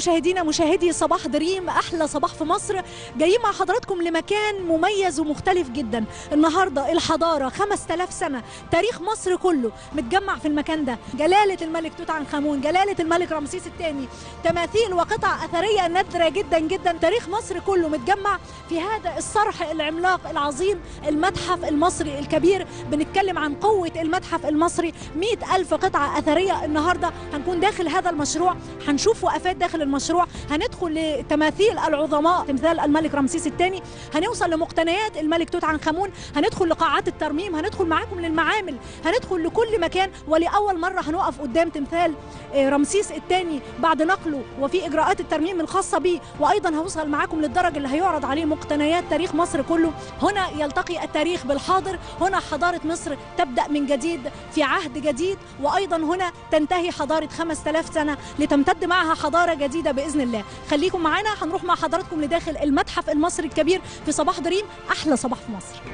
مشاهدينا مشاهدي صباح دريم احلى صباح في مصر جايين مع حضراتكم لمكان مميز ومختلف جدا النهارده الحضاره 5000 سنه تاريخ مصر كله متجمع في المكان ده جلاله الملك توت عنخ امون جلاله الملك رمسيس الثاني تماثيل وقطع اثريه نادره جدا جدا تاريخ مصر كله متجمع في هذا الصرح العملاق العظيم المتحف المصري الكبير بنتكلم عن قوه المتحف المصري 100 ألف قطعه اثريه النهارده هنكون داخل هذا المشروع هنشوف وقفات داخل المشروع هندخل لتماثيل العظماء تمثال الملك رمسيس الثاني هنوصل لمقتنيات الملك توت عنخ امون هندخل لقاعات الترميم هندخل معاكم للمعامل هندخل لكل مكان ولاول مره هنقف قدام تمثال آه، رمسيس الثاني بعد نقله وفي اجراءات الترميم الخاصه به وايضا هوصل معاكم للدرج اللي هيعرض عليه مقتنيات تاريخ مصر كله هنا يلتقي التاريخ بالحاضر هنا حضاره مصر تبدا من جديد في عهد جديد وايضا هنا تنتهي حضاره 5000 سنه لتمتد معها حضاره جديده باذن الله خليكم معانا هنروح مع حضراتكم لداخل المتحف المصري الكبير في صباح دريم احلى صباح في مصر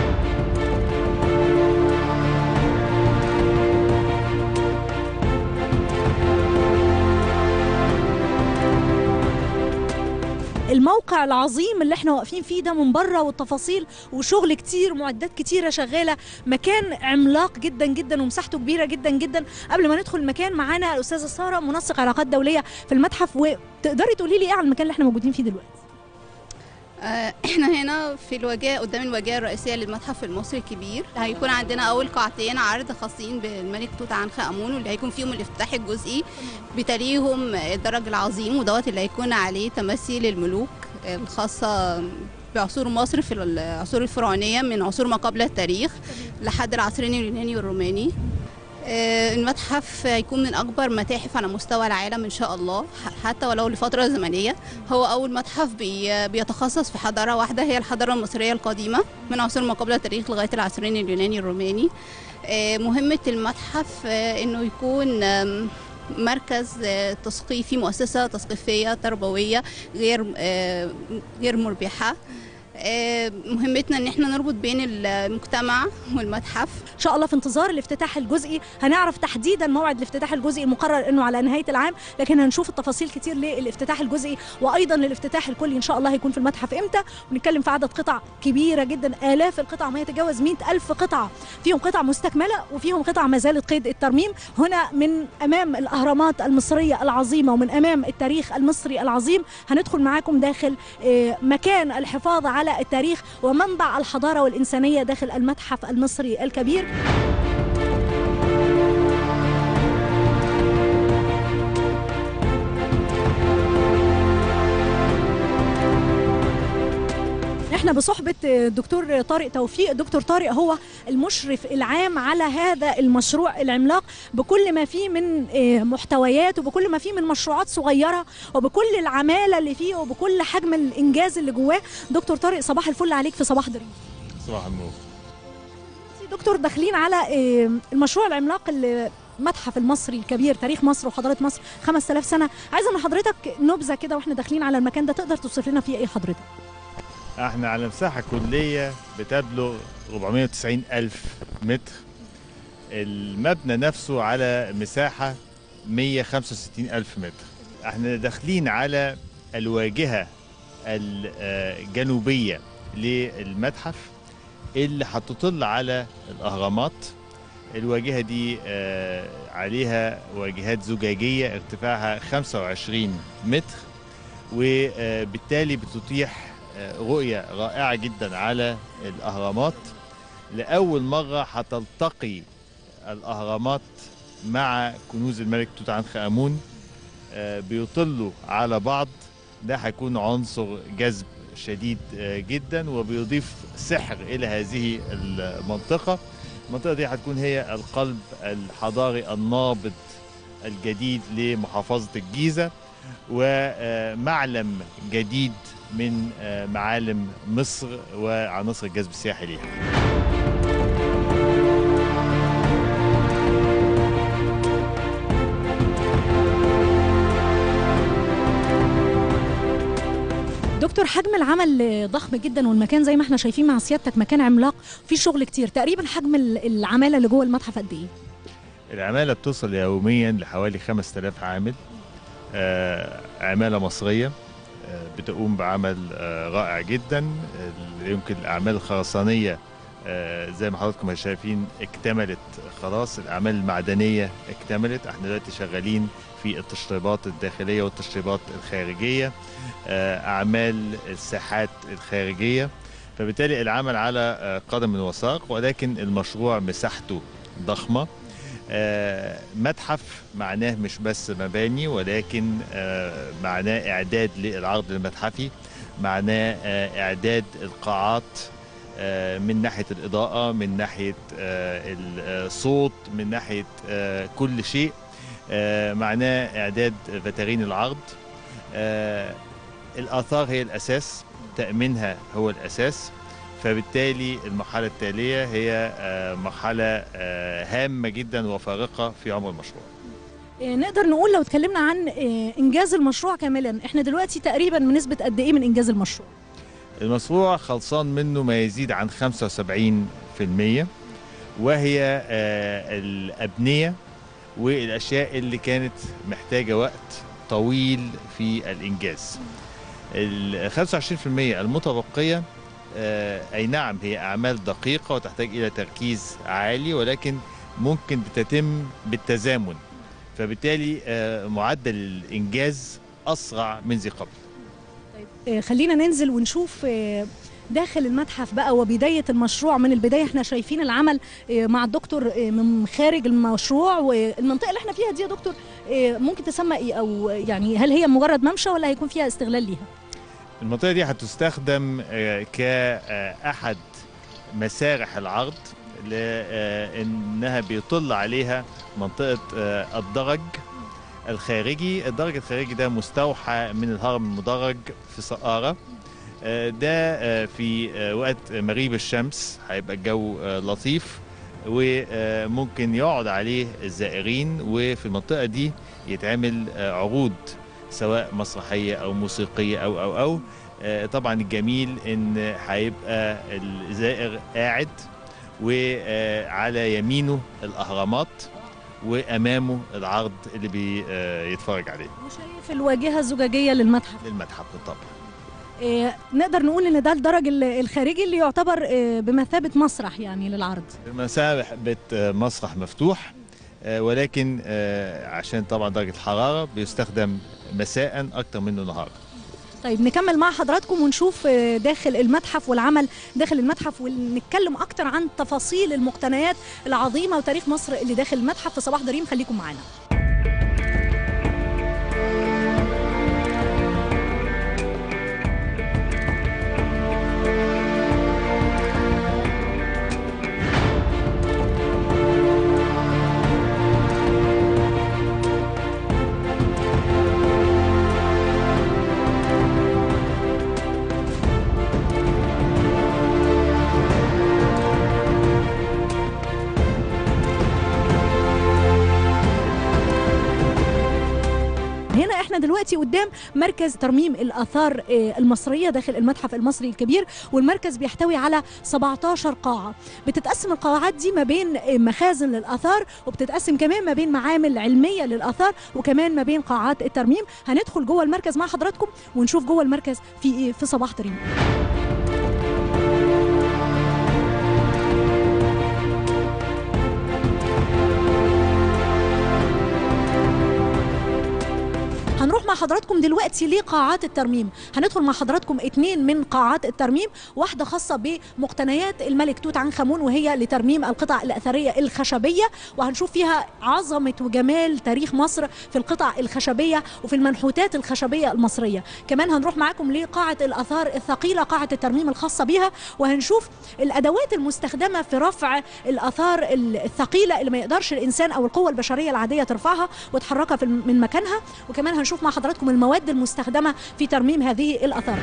الموقع العظيم اللي احنا واقفين فيه ده من بره والتفاصيل وشغل كتير معدات كتيره شغاله مكان عملاق جدا جدا ومساحته كبيره جدا جدا قبل ما ندخل المكان معانا الاستاذه ساره منسق علاقات دوليه في المتحف وتقدري تقولي لي ايه على المكان اللي احنا موجودين فيه دلوقتي آه، احنا هنا في الواجهه قدام الواجهه الرئيسيه للمتحف المصري الكبير هيكون عندنا اول قاعتين عرض خاصين بالملك توت عنخ امون واللي هيكون فيهم الافتتاح الجزئي بتليهم الدرج العظيم ودوت اللي هيكون عليه تماثيل الملوك الخاصه بعصور مصر في العصور الفرعونيه من عصور ما قبل التاريخ لحد العصرين اليوناني والروماني آه، المتحف هيكون من اكبر متاحف على مستوى العالم ان شاء الله ح- حتى ولو لفتره زمنيه هو اول متحف بي بيتخصص في حضاره واحده هي الحضاره المصريه القديمه من عصور ما قبل التاريخ لغايه العصرين اليوناني الروماني آه، مهمه المتحف آه، انه يكون آم، مركز آه، تثقيفي مؤسسه تثقيفيه تربويه غير آه، غير مربحه آه، مهمتنا ان احنا نربط بين المجتمع والمتحف ان شاء الله في انتظار الافتتاح الجزئي هنعرف تحديدا موعد الافتتاح الجزئي المقرر انه على نهايه العام لكن هنشوف التفاصيل كتير للافتتاح الجزئي وايضا للافتتاح الكلي ان شاء الله هيكون في المتحف امتى ونتكلم في عدد قطع كبيره جدا الاف القطع ما يتجاوز 100 الف قطعه فيهم قطع مستكمله وفيهم قطع ما زالت قيد الترميم هنا من امام الاهرامات المصريه العظيمه ومن امام التاريخ المصري العظيم هندخل معاكم داخل آه، مكان الحفاظ على التاريخ ومنبع الحضاره والانسانيه داخل المتحف المصري الكبير احنا بصحبة الدكتور طارق توفيق الدكتور طارق هو المشرف العام على هذا المشروع العملاق بكل ما فيه من آه، محتويات وبكل ما فيه من مشروعات صغيرة وبكل العمالة اللي فيه وبكل حجم الإنجاز اللي جواه دكتور طارق صباح الفل عليك في صباح دريم صباح النور دكتور داخلين على آه، المشروع العملاق اللي المتحف المصري الكبير تاريخ مصر وحضاره مصر 5000 سنه عايزه من حضرتك نبذه كده واحنا داخلين على المكان ده تقدر توصف لنا فيه ايه حضرتك احنا على مساحة كلية بتبلغ 490 ألف متر المبنى نفسه على مساحة 165 ألف متر احنا داخلين على الواجهة الجنوبية للمتحف اللي هتطل على الأهرامات الواجهة دي آه، عليها واجهات زجاجية ارتفاعها 25 متر وبالتالي بتتيح آه، رؤية رائعة جدا على الأهرامات لأول مرة هتلتقي الأهرامات مع كنوز الملك توت عنخ آمون آه، بيطلوا على بعض ده هيكون عنصر جذب شديد آه، جدا وبيضيف سحر إلى هذه المنطقة المنطقة دي هتكون هي القلب الحضاري النابض الجديد لمحافظة الجيزة ومعلم جديد من آه، معالم مصر وعناصر الجذب السياحي ليها دكتور حجم العمل ضخم جدا والمكان زي ما احنا شايفين مع سيادتك مكان عملاق فيه شغل كتير تقريبا حجم ال- العماله اللي جوه المتحف قد ايه العمالة بتوصل يوميا لحوالي 5000 عامل آه، عمالة مصرية آه، بتقوم بعمل آه، رائع جدا ال- يمكن الأعمال الخرسانية آه، زي ما حضراتكم شايفين اكتملت خلاص الأعمال المعدنية اكتملت احنا دلوقتي شغالين في التشطيبات الداخلية والتشطيبات الخارجية آه، أعمال الساحات الخارجية فبالتالي العمل على آه، قدم وساق ولكن المشروع مساحته ضخمة آه، متحف معناه مش بس مباني ولكن آه، معناه إعداد للعرض المتحفي معناه آه، إعداد القاعات آه، من ناحية الإضاءة من ناحية آه، الصوت من ناحية آه، كل شيء آه، معناه إعداد فترين العرض آه، الآثار هي الأساس تأمينها هو الأساس فبالتالي المرحلة التالية هي آه، مرحلة آه، هامة جدا وفارقة في عمر المشروع آه، نقدر نقول لو اتكلمنا عن آه، انجاز المشروع كاملا احنا دلوقتي تقريبا بنسبه قد ايه من انجاز المشروع المشروع خلصان منه ما يزيد عن 75% وهي آه، الأبنية والأشياء اللي كانت محتاجة وقت طويل في الإنجاز ال 25% المتبقية آه، أي نعم هي أعمال دقيقة وتحتاج إلى تركيز عالي ولكن ممكن بتتم بالتزامن فبالتالي آه، معدل الإنجاز أسرع من ذي قبل آه، خلينا ننزل ونشوف آه، داخل المتحف بقى وبداية المشروع من البداية احنا شايفين العمل آه، مع الدكتور آه، من خارج المشروع والمنطقة اللي احنا فيها دي يا دكتور آه، ممكن تسمى ايه او يعني هل هي مجرد ممشى ولا هيكون فيها استغلال ليها؟ المنطقة دي هتستخدم آه، كأحد مسارح العرض لأنها بيطل عليها منطقة آه، الدرج الخارجي الدرج الخارجي ده مستوحى من الهرم المدرج في سقارة آه، ده آه، في آه، وقت مغيب الشمس هيبقى الجو آه، لطيف وممكن يقعد عليه الزائرين وفي المنطقة دي يتعمل آه، عروض سواء مسرحية أو موسيقية أو أو أو آه، طبعا الجميل إن هيبقى الزائر قاعد وعلى يمينه الأهرامات وأمامه العرض اللي بيتفرج عليه وشايف الواجهة الزجاجية للمتحف للمتحف بالطبع آه، نقدر نقول ان ده الدرج ال- الخارجي اللي يعتبر آه، بمثابة مسرح يعني للعرض المسابح بت مسرح مفتوح آه، ولكن آه، عشان طبعا درجة الحرارة بيستخدم مساء أكتر منه نهارا طيب نكمل مع حضراتكم ونشوف آه، داخل المتحف والعمل داخل المتحف ونتكلم اكتر عن تفاصيل المقتنيات العظيمه وتاريخ مصر اللي داخل المتحف في صباح دريم خليكم معانا هنا احنا دلوقتي قدام مركز ترميم الاثار آه، المصريه داخل المتحف المصري الكبير والمركز بيحتوي على 17 قاعه بتتقسم القاعات دي ما بين آه، مخازن للاثار وبتتقسم كمان ما بين معامل علميه للاثار وكمان ما بين قاعات الترميم هندخل جوه المركز مع حضراتكم ونشوف جوه المركز في ايه في صباح دريم هنروح مع حضراتكم دلوقتي لقاعات الترميم هندخل مع حضراتكم اتنين من قاعات الترميم واحدة خاصة بمقتنيات الملك توت عنخ آمون وهي لترميم القطع الأثرية الخشبية وهنشوف فيها عظمة وجمال تاريخ مصر في القطع الخشبية وفي المنحوتات الخشبية المصرية كمان هنروح معاكم لقاعة الآثار الثقيلة قاعة الترميم الخاصة بها وهنشوف الأدوات المستخدمة في رفع الآثار الثقيلة اللي ما يقدرش الإنسان أو القوة البشرية العادية ترفعها وتحركها في من مكانها وكمان هنشوف مع حضراتكم المواد المستخدمة في ترميم هذه الآثار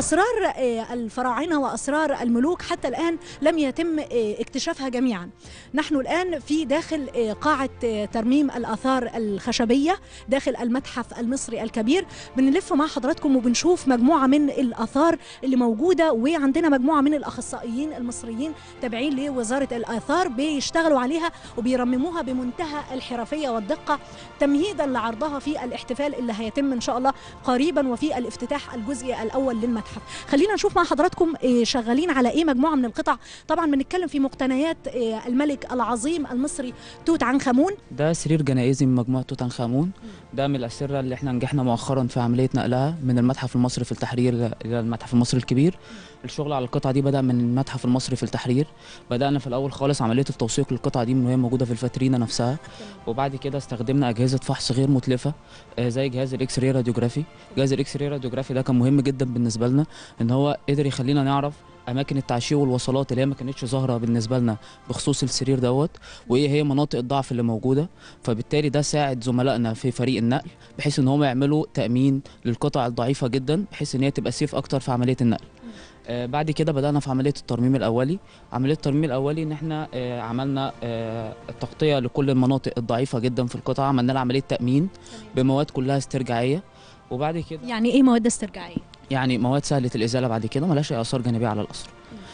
اسرار آه، الفراعنه واسرار الملوك حتى الان لم يتم آه، اكتشافها جميعا نحن الان في داخل آه، قاعه آه، ترميم الاثار الخشبيه داخل المتحف المصري الكبير بنلف مع حضراتكم وبنشوف مجموعه من الاثار اللي موجوده وعندنا مجموعه من الاخصائيين المصريين تابعين لوزاره الاثار بيشتغلوا عليها وبيرمموها بمنتهى الحرفيه والدقه تمهيدا لعرضها في الاحتفال اللي هيتم ان شاء الله قريبا وفي الافتتاح الجزئي الاول للمتحف خلينا نشوف مع حضراتكم آه، شغالين على ايه مجموعه من القطع طبعا بنتكلم في مقتنيات آه، الملك العظيم المصري توت عنخ امون ده سرير جنائزي من مجموعة توت عنخ آمون ده من الأسرة اللي احنا نجحنا مؤخرا في عملية نقلها من المتحف المصري في التحرير إلى المتحف المصري الكبير الشغل على القطعة دي بدأ من المتحف المصري في التحرير بدأنا في الأول خالص عملية التوثيق للقطعة دي من وهي موجودة في الفاترينا نفسها وبعد كده استخدمنا أجهزة فحص غير متلفة آه، زي جهاز الإكس راي راديوجرافي جهاز الإكس راي راديوجرافي ده كان مهم جدا بالنسبة لنا إن هو قدر يخلينا نعرف اماكن التعشير والوصلات اللي هي ما كانتش ظاهره بالنسبه لنا بخصوص السرير دوت وايه هي مناطق الضعف اللي موجوده فبالتالي ده ساعد زملائنا في فريق النقل بحيث ان هم يعملوا تامين للقطع الضعيفه جدا بحيث ان هي تبقى سيف اكتر في عمليه النقل آه بعد كده بدانا في عمليه الترميم الاولي عمليه الترميم الاولي ان احنا آه عملنا آه التغطيه لكل المناطق الضعيفه جدا في القطعه عملنا لها عمليه تامين بمواد كلها استرجاعيه وبعد كده يعني ايه مواد استرجاعيه يعني مواد سهله الازاله بعد كده ملهاش اي اثار جانبيه على الاثر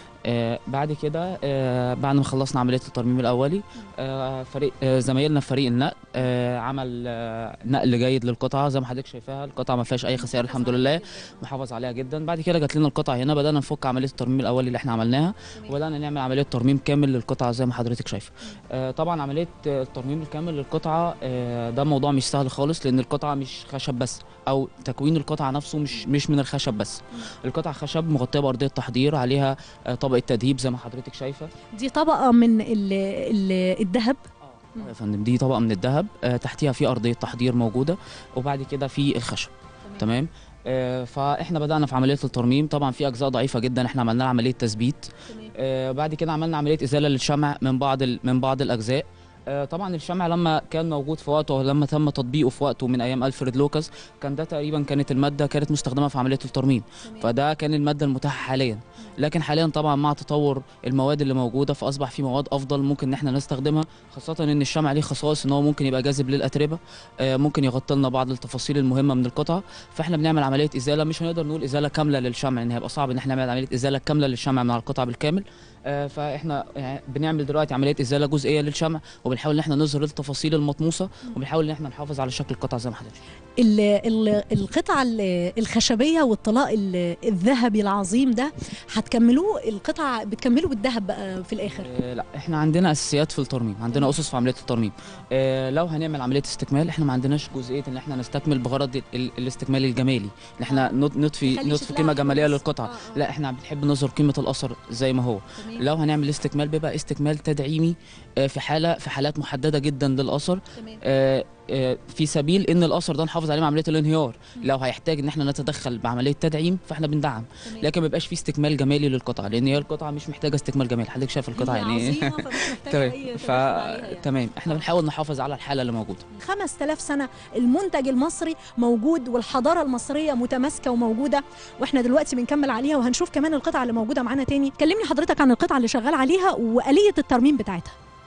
آه بعد كده آه بعد ما خلصنا عمليه الترميم الاولي آه فريق آه زمايلنا في فريق النقل آه عمل آه نقل جيد للقطعه زي ما حضرتك شايفاها القطعه ما فيهاش اي خسائر الحمد لله محافظ عليها جدا بعد كده جات لنا القطعه هنا بدانا نفك عمليه الترميم الاولي اللي احنا عملناها وبدانا نعمل عمليه ترميم كامل للقطعه زي ما حضرتك شايفه آه طبعا عمليه آه، الترميم الكامل للقطعه آه ده موضوع مش سهل خالص لان القطعه مش خشب بس او تكوين القطعه نفسه مش مش من الخشب بس القطعه خشب مغطيه بارضيه تحضير عليها آه، طبقه تدهيب زي ما حضرتك شايفه دي طبقه من ال- ال- الذهب اه يا فندم دي طبقه من الذهب آه، تحتيها في ارضيه تحضير موجوده وبعد كده في الخشب تمام آه، فاحنا بدانا في عمليه الترميم طبعا في اجزاء ضعيفه جدا احنا عملنا لها عمليه تثبيت آه، بعد كده عملنا عمليه ازاله للشمع من بعض ال- من بعض الاجزاء آه، طبعا الشمع لما كان موجود في وقته لما تم تطبيقه في وقته من ايام الفريد لوكاس كان ده تقريبا كانت الماده كانت مستخدمه في عمليه الترميم فده كان الماده المتاحه حاليا لكن حاليا طبعا مع تطور المواد اللي موجوده فاصبح في مواد افضل ممكن ان احنا نستخدمها خاصه ان الشمع ليه خصائص ان هو ممكن يبقى جاذب للاتربه آه، ممكن يغطي لنا بعض التفاصيل المهمه من القطعه فاحنا بنعمل عمليه ازاله مش هنقدر نقول ازاله كامله للشمع لان هيبقى صعب ان احنا نعمل عمليه ازاله كامله للشمع من على القطعه بالكامل آه، فاحنا يعني بنعمل دلوقتي عمليه ازاله جزئيه للشمع وبنحاول ان احنا نظهر التفاصيل المطموسه وبنحاول ان احنا نحافظ على شكل القطعه زي ما حضرتك شايف. ال- ال- القطعة ال- الخشبية والطلاء ال- الذهبي العظيم ده هتكملوه القطعة بتكملوا بالذهب بقى في الآخر آه، لا احنا عندنا اساسيات في الترميم عندنا اسس في عمليه الترميم اه لو هنعمل عمليه استكمال احنا ما عندناش جزئيه ان احنا نستكمل بغرض ال- ال- الاستكمال الجمالي ان احنا نط- نطفي نخلي نطفي شكلها قيمه حلو جماليه بس. للقطعه آه، آه. لا احنا بنحب نظهر قيمه الاثر زي ما هو تمام. لو هنعمل استكمال بيبقى استكمال تدعيمي آه، في حاله في حالات محدده جدا للاثر تمام. آه، آه، في سبيل ان الاثر ده نحافظ عليه مع عمليه الانهيار لو هيحتاج ان احنا نتدخل بعمليه تدعيم فاحنا بندعم تمام. لكن ما بيبقاش في استكمال جمالي للقطعه لان هي القطعه مش محتاجه استكمال جمالي حضرتك شايف القطعه هي يعني عظيمة فمش محتاجة تمام أي ف تدخل عليها يعني. تمام احنا بنحاول نحافظ على الحاله اللي موجوده 5000 سنة المنتج المصري موجود والحضارة المصرية متماسكة وموجودة واحنا دلوقتي بنكمل عليها وهنشوف كمان القطعة اللي موجودة معانا تاني كلمني حضرتك عن القطعة اللي شغال عليها وآلية الترميم بتاعتها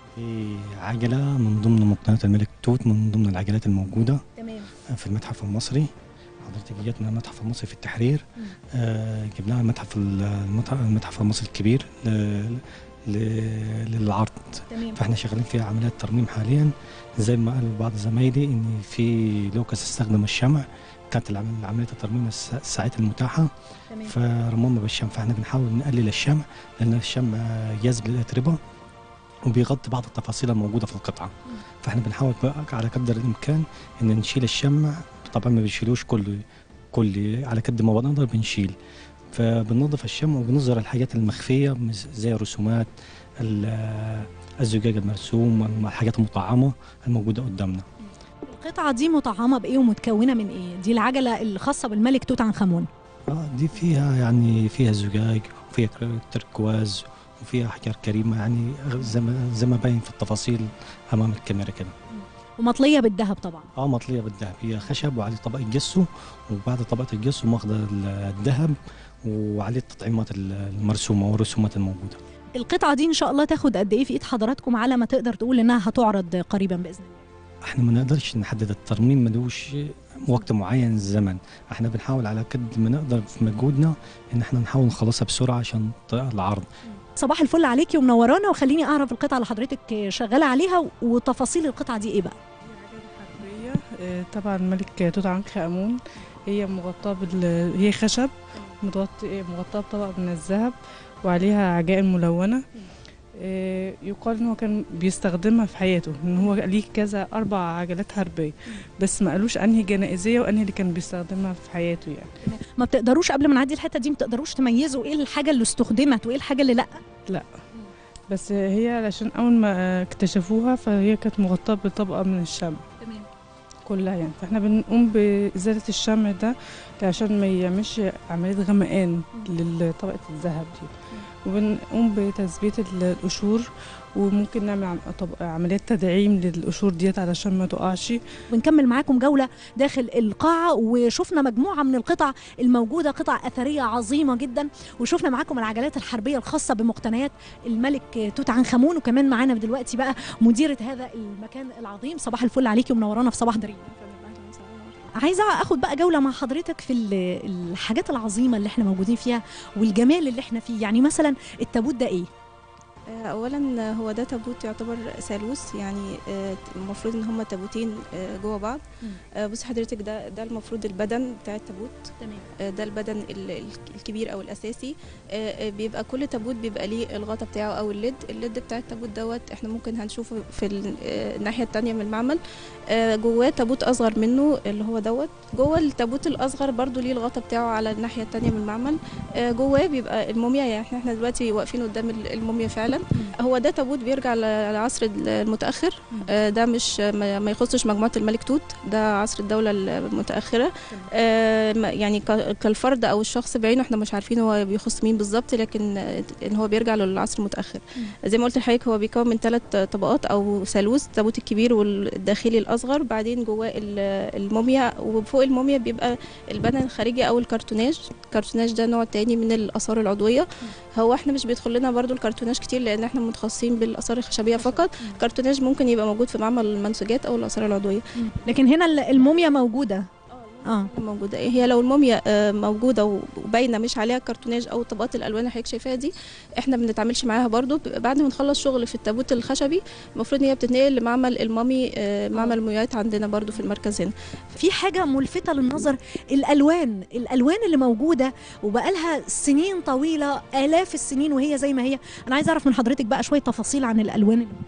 في عجلة من ضمن مقتنيات الملك توت من ضمن العجلات الموجودة تمام في المتحف المصري حضرتك جت من المتحف المصري في التحرير مم. آه جبناها المتحف المتحف, المتحف المصري الكبير ل- ل- للعرض تمام فاحنا شغالين في عمليات ترميم حاليا زي ما قال بعض زمايلي ان في لوكاس استخدم الشمع كانت العم- عمليه الترميم الس- الساعات المتاحه تمام فرممنا بالشمع فاحنا بنحاول نقلل الشمع لان الشمع جاذب للاتربه وبيغطي بعض التفاصيل الموجوده في القطعه فاحنا بنحاول بقى على قدر الامكان ان نشيل الشمع طبعا ما بنشيلوش كله كل على قد ما بنقدر بنشيل فبننظف الشمع وبنظهر الحاجات المخفيه مز- زي الرسومات ال- الزجاج المرسوم الحاجات المطعمه الموجوده قدامنا القطعة دي مطعمة بإيه ومتكونة من إيه؟ دي العجلة الخاصة بالملك توت عنخ آمون اه دي فيها يعني فيها زجاج وفيها كر- تركواز وفيها حجر كريمه يعني زي ما زي ما باين في التفاصيل امام الكاميرا كده ومطلية بالذهب طبعا اه مطليه بالذهب هي خشب وعليه طبقه جسو وبعد طبقه الجسو ماخده ال- الذهب وعليه التطعيمات المرسومه والرسومات الموجوده القطعه دي ان شاء الله تاخد قد ايه في ايد حضراتكم على ما تقدر تقول انها هتعرض قريبا باذن الله احنا ما نقدرش نحدد الترميم ملوش وقت معين زمن احنا بنحاول على قد ما نقدر في مجهودنا ان احنا نحاول نخلصها بسرعه عشان العرض صباح الفل عليكي ومنورانا وخليني اعرف القطعه اللي حضرتك شغاله عليها وتفاصيل القطعه دي ايه بقى حربية آه، طبعا الملك توت عنخ آمون هي مغطاة بال هي خشب متغطي مغطاة بطبقة من الذهب وعليها عجائن ملونة آه، يقال ان هو كان بيستخدمها في حياته ان هو ليه كذا اربع عجلات حربيه بس ما قالوش انهي جنائزيه وانهي اللي كان بيستخدمها في حياته يعني ما بتقدروش قبل ما نعدي الحته دي ما بتقدروش تميزوا ايه الحاجه اللي استخدمت وايه الحاجه اللي لا بس هي علشان اول ما اكتشفوها فهي كانت مغطاه بطبقه من الشمع تمام كلها يعني فاحنا بنقوم بإزالة الشمع ده عشان ما يعملش عملية غمقان لطبقة الذهب دي وبنقوم بتثبيت ال- القشور وممكن نعمل عم- طب- عمليات تدعيم للقشور ديت علشان ما تقعش ونكمل معاكم جولة داخل القاعة وشفنا مجموعة من القطع الموجودة قطع أثرية عظيمة جدا وشفنا معاكم العجلات الحربية الخاصة بمقتنيات الملك توت عنخ آمون وكمان معانا دلوقتي بقى مديرة هذا المكان العظيم صباح الفل عليكي ومنورانا في صباح دريم عايزة اخد بقى جولة مع حضرتك في ال- الحاجات العظيمة اللي احنا موجودين فيها والجمال اللي احنا فيه يعني مثلا التابوت ده ايه اولا هو ده تابوت يعتبر ثالوث يعني آه، المفروض ان هما تابوتين آه، جوه بعض مم. آه، بصي حضرتك ده ده المفروض البدن بتاع التابوت تمام آه، ده البدن ال- ال- الكبير او الاساسي آه، آه، بيبقى كل تابوت بيبقى ليه الغطا بتاعه او الليد الليد بتاع التابوت دوت احنا ممكن هنشوفه في ال- آه، الناحيه التانية من المعمل آه، جواه تابوت اصغر منه اللي هو دوت جوه التابوت الاصغر برضو ليه الغطا بتاعه على الناحيه التانية من المعمل آه، جواه بيبقى الموميا يعني إحنا- احنا دلوقتي واقفين قدام ال- الموميا فعلا هو ده تابوت بيرجع ل- للعصر المتاخر آه، ده مش ما ما يخصش مجموعه الملك توت ده عصر الدوله المتاخره آه، ما- يعني ك- كالفرد او الشخص بعينه احنا مش عارفين هو بيخص مين بالظبط لكن آه، ان هو بيرجع للعصر المتاخر زي ما قلت لحضرتك هو بيكون من ثلاث طبقات او ثالوث التابوت الكبير والداخلي الاصغر بعدين جواه ال- الموميا وفوق الموميا بيبقى البدن الخارجي او الكرتوناج الكرتوناج ده نوع تاني من الاثار العضويه هو احنا مش بيدخل لنا برضو الكرتوناج كتير لان احنا متخصصين بالاثار الخشبيه فقط الكرتوناج ممكن يبقى موجود في معمل المنسوجات او الاثار العضويه لكن هنا ال- الموميا موجودة اه موجوده هي لو الموميا آه، موجوده وباينه مش عليها كرتوناج او طبقات الالوان اللي حضرتك شايفاها دي احنا ما بنتعاملش معاها برضو ب- بعد ما نخلص شغل في التابوت الخشبي المفروض ان هي بتتنقل لمعمل المامي آه، معمل المومياوات عندنا برضو في المركز هنا في حاجة ملفتة للنظر الألوان الألوان اللي موجودة وبقالها سنين طويلة آلاف السنين وهي زي ما هي أنا عايزة أعرف من حضرتك بقى شوية تفاصيل عن الألوان اللي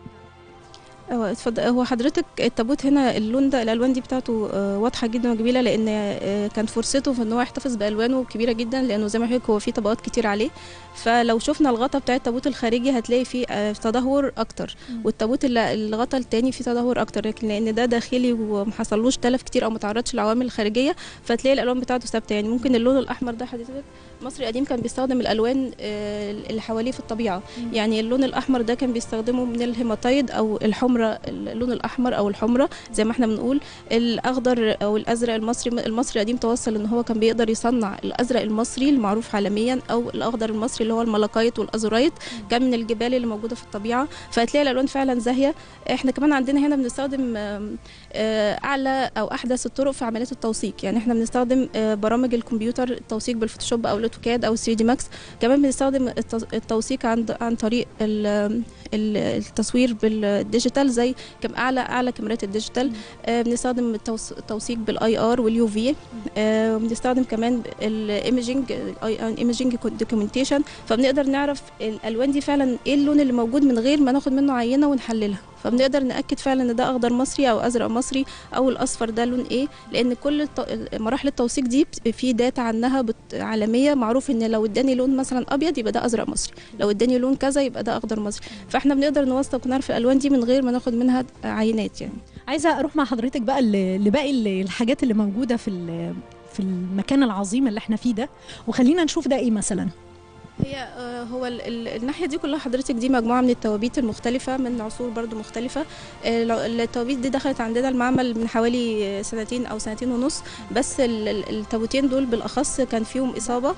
هو اتفضل هو حضرتك التابوت هنا اللون ده الالوان دي بتاعته آه، واضحه جدا وجميله لان آه، كانت فرصته في ان هو يحتفظ بالوانه كبيره جدا لانه زي ما حضرتك هو فيه طبقات كتير عليه فلو شفنا الغطا بتاع التابوت الخارجي هتلاقي فيه آه، تدهور اكتر والتابوت اللي- الغطا التاني فيه تدهور اكتر لكن لان ده داخلي ومحصلوش تلف كتير او متعرضش للعوامل الخارجيه فتلاقي الالوان بتاعته ثابته يعني ممكن اللون الاحمر ده حضرتك المصري القديم كان بيستخدم الالوان آه، اللي حواليه في الطبيعه يعني اللون الاحمر ده كان بيستخدمه من الهيماتايد او الحمره اللون الاحمر او الحمره زي ما احنا بنقول الاخضر او الازرق المصري المصري القديم توصل ان هو كان بيقدر يصنع الازرق المصري المعروف عالميا او الاخضر المصري اللي هو الملقايت والازورايت كان من الجبال اللي موجوده في الطبيعه فهتلاقي الالوان فعلا زاهيه احنا كمان عندنا هنا بنستخدم آم، آه، اعلى او احدث الطرق في عمليات التوثيق يعني احنا بنستخدم آه، برامج الكمبيوتر التوثيق بالفوتوشوب او الاوتوكاد او 3 دي ماكس كمان بنستخدم الت- التوثيق عن عن طريق ال- ال- التصوير بالديجيتال زي كم اعلى اعلى كاميرات الديجيتال آه، بنستخدم التوث- التوثيق بالاي ار واليو في وبنستخدم كمان الايمجنج ايمجنج دوكيومنتيشن فبنقدر نعرف الالوان دي فعلا ايه اللون اللي موجود من غير ما ناخد منه عينه ونحللها فبنقدر ناكد فعلا ان ده اخضر مصري او ازرق مصري او الاصفر ده لون ايه لان كل الت- مراحل التوثيق دي بت- في داتا عنها بت- عالميه معروف ان لو اداني لون مثلا ابيض يبقى ده ازرق مصري لو اداني لون كذا يبقى ده اخضر مصري فاحنا بنقدر نوثق ونعرف الالوان دي من غير ما ناخد منها عينات يعني عايزة أروح مع حضرتك بقى ل- لباقي ال- الحاجات اللي موجودة في ال- في المكان العظيم اللي احنا فيه ده وخلينا نشوف ده ايه مثلا هي آه، هو ال- ال- الناحيه دي كلها حضرتك دي مجموعه من التوابيت المختلفه من عصور برضو مختلفه آه، الع- التوابيت دي دخلت عندنا المعمل من حوالي آه، سنتين او سنتين ونص بس ال- ال- التابوتين دول بالاخص كان فيهم اصابه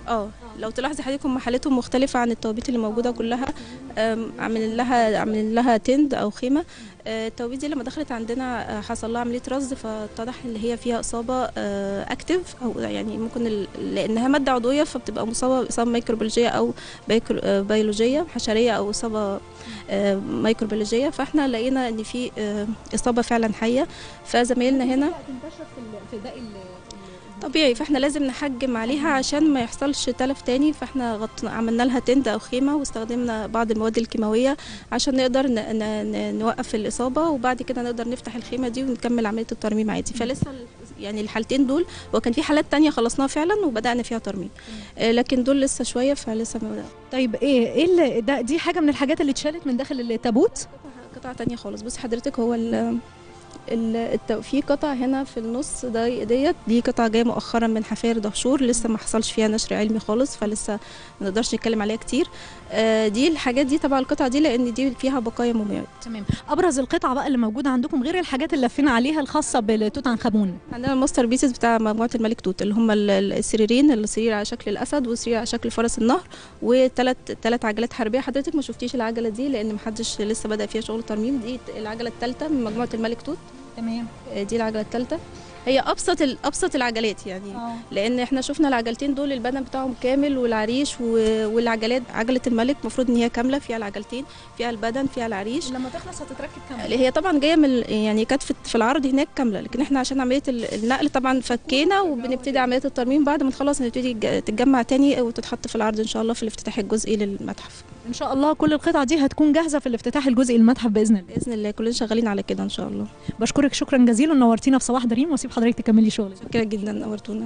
اه لو تلاحظي حضرتك هم حالتهم مختلفة عن التوابيت اللي موجودة كلها آم، عاملين لها عاملين لها تند أو خيمة آه، التوابيت دي لما دخلت عندنا آه، حصل لها عملية رصد فاتضح إن هي فيها إصابة أكتف أو يعني ممكن ال- لأنها مادة عضوية فبتبقى مصابة بإصابة ميكروبيولوجية أو بيكرو- آه، بيولوجية حشرية أو إصابة آه، ميكروبيولوجية فإحنا لقينا إن في آه، إصابة فعلا حية فزمايلنا هنا تنتشر في ال- في باقي ال- طبيعي فاحنا لازم نحجم عليها عشان ما يحصلش تلف تاني فاحنا غطنا عملنا لها تند او خيمه واستخدمنا بعض المواد الكيماويه عشان نقدر ن... ن... ن... نوقف الاصابه وبعد كده نقدر نفتح الخيمه دي ونكمل عمليه الترميم عادي فلسه ال- يعني الحالتين دول وكان في حالات تانية خلصناها فعلا وبدانا فيها ترميم آه، لكن دول لسه شويه فلسه ما بدأ. طيب ايه ايه اللي ده دي حاجه من الحاجات اللي اتشالت من داخل التابوت قطعة تانية خالص بصي حضرتك هو ال ال- التو- في قطع هنا في النص ده ديت دي قطعة جاية مؤخرا من حفاير دهشور لسه ما حصلش فيها نشر علمي خالص فلسه ما نقدرش نتكلم عليها كتير آه، دي الحاجات دي تبع القطعة دي لأن دي فيها بقايا مومياوات تمام ابرز القطع بقى اللي موجوده عندكم غير الحاجات اللي لفينا عليها الخاصه بتوت عنخ امون عندنا الماستر بيسز بتاع مجموعة الملك توت اللي هم ال- ال- السريرين السرير على شكل الأسد والسرير على شكل فرس النهر وثلاث ثلاث عجلات حربية حضرتك ما شفتيش العجلة دي لأن محدش لسه بدأ فيها شغل ترميم دي العجلة الثالثة من مجموعة الملك توت تمام آه، دي العجلة الثالثة هي أبسط ال- أبسط العجلات يعني اه لان احنا شفنا العجلتين دول البدن بتاعهم كامل والعريش و- والعجلات عجله الملك المفروض ان هي كامله فيها العجلتين فيها البدن فيها العريش لما تخلص هتتركب كمان اللي هي طبعا جايه من ال- يعني كانت في- في العرض هناك كامله لكن احنا عشان عمليه ال- النقل طبعا فكينا وبنبتدي عمليه الترميم بعد ما نخلص نبتدي تج- تتجمع تاني وتتحط في العرض ان شاء الله في الافتتاح الجزئي للمتحف ان شاء الله كل القطع دي هتكون جاهزه في الافتتاح الجزئي للمتحف باذن الله باذن الله كلنا شغالين على كده ان شاء الله بشكرك شكرا جزيلا نورتينا في صباح دريم واسيب حضرتك تكملي شغلك شكرا جدا نورتونا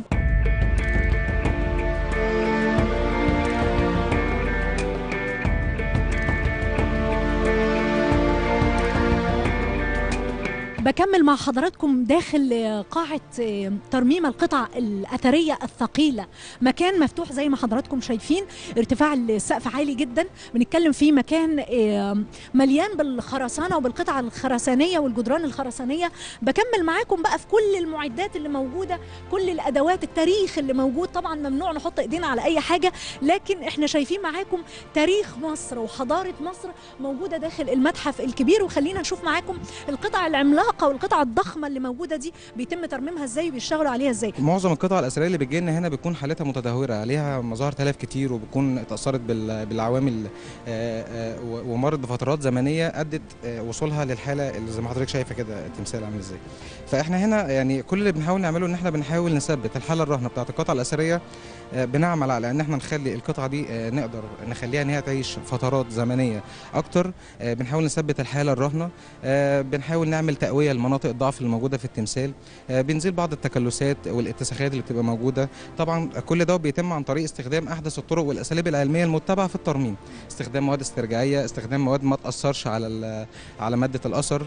بكمل مع حضراتكم داخل آه، قاعة آه، ترميم القطع الأثرية الثقيلة مكان مفتوح زي ما حضراتكم شايفين ارتفاع السقف عالي جدا بنتكلم فيه مكان آه، مليان بالخرسانة وبالقطع الخرسانية والجدران الخرسانية بكمل معاكم بقى في كل المعدات اللي موجودة كل الأدوات التاريخ اللي موجود طبعا ممنوع نحط إيدينا على أي حاجة لكن احنا شايفين معاكم تاريخ مصر وحضارة مصر موجودة داخل المتحف الكبير وخلينا نشوف معاكم القطع العملاقه والقطع الضخمه اللي موجوده دي بيتم ترميمها ازاي وبيشتغلوا عليها ازاي معظم القطع الاثريه اللي بتجي لنا هنا بتكون حالتها متدهوره عليها مظاهر تلف كتير وبتكون اتاثرت بال- بالعوامل آه، آه، و- ومرت بفترات زمنيه ادت آه، وصولها للحاله اللي زي ما حضرتك شايفه كده التمثال عامل ازاي فاحنا هنا يعني كل اللي بنحاول نعمله ان احنا بنحاول نثبت الحاله الرهنه بتاعت القطع الاثريه آه، بنعمل على ان احنا نخلي القطعه دي آه، نقدر نخليها ان هي تعيش فترات زمنيه اكتر آه، بنحاول نثبت الحاله الرهنه آه، بنحاول نعمل تقويه لمناطق الضعف اللي موجوده في التمثال آه، بنزيل بعض التكلسات والاتساخات اللي بتبقى موجوده طبعا كل ده بيتم عن طريق استخدام احدث الطرق والاساليب العلميه المتبعه في الترميم استخدام مواد استرجاعيه استخدام مواد ما تاثرش على ال- على ماده الاثر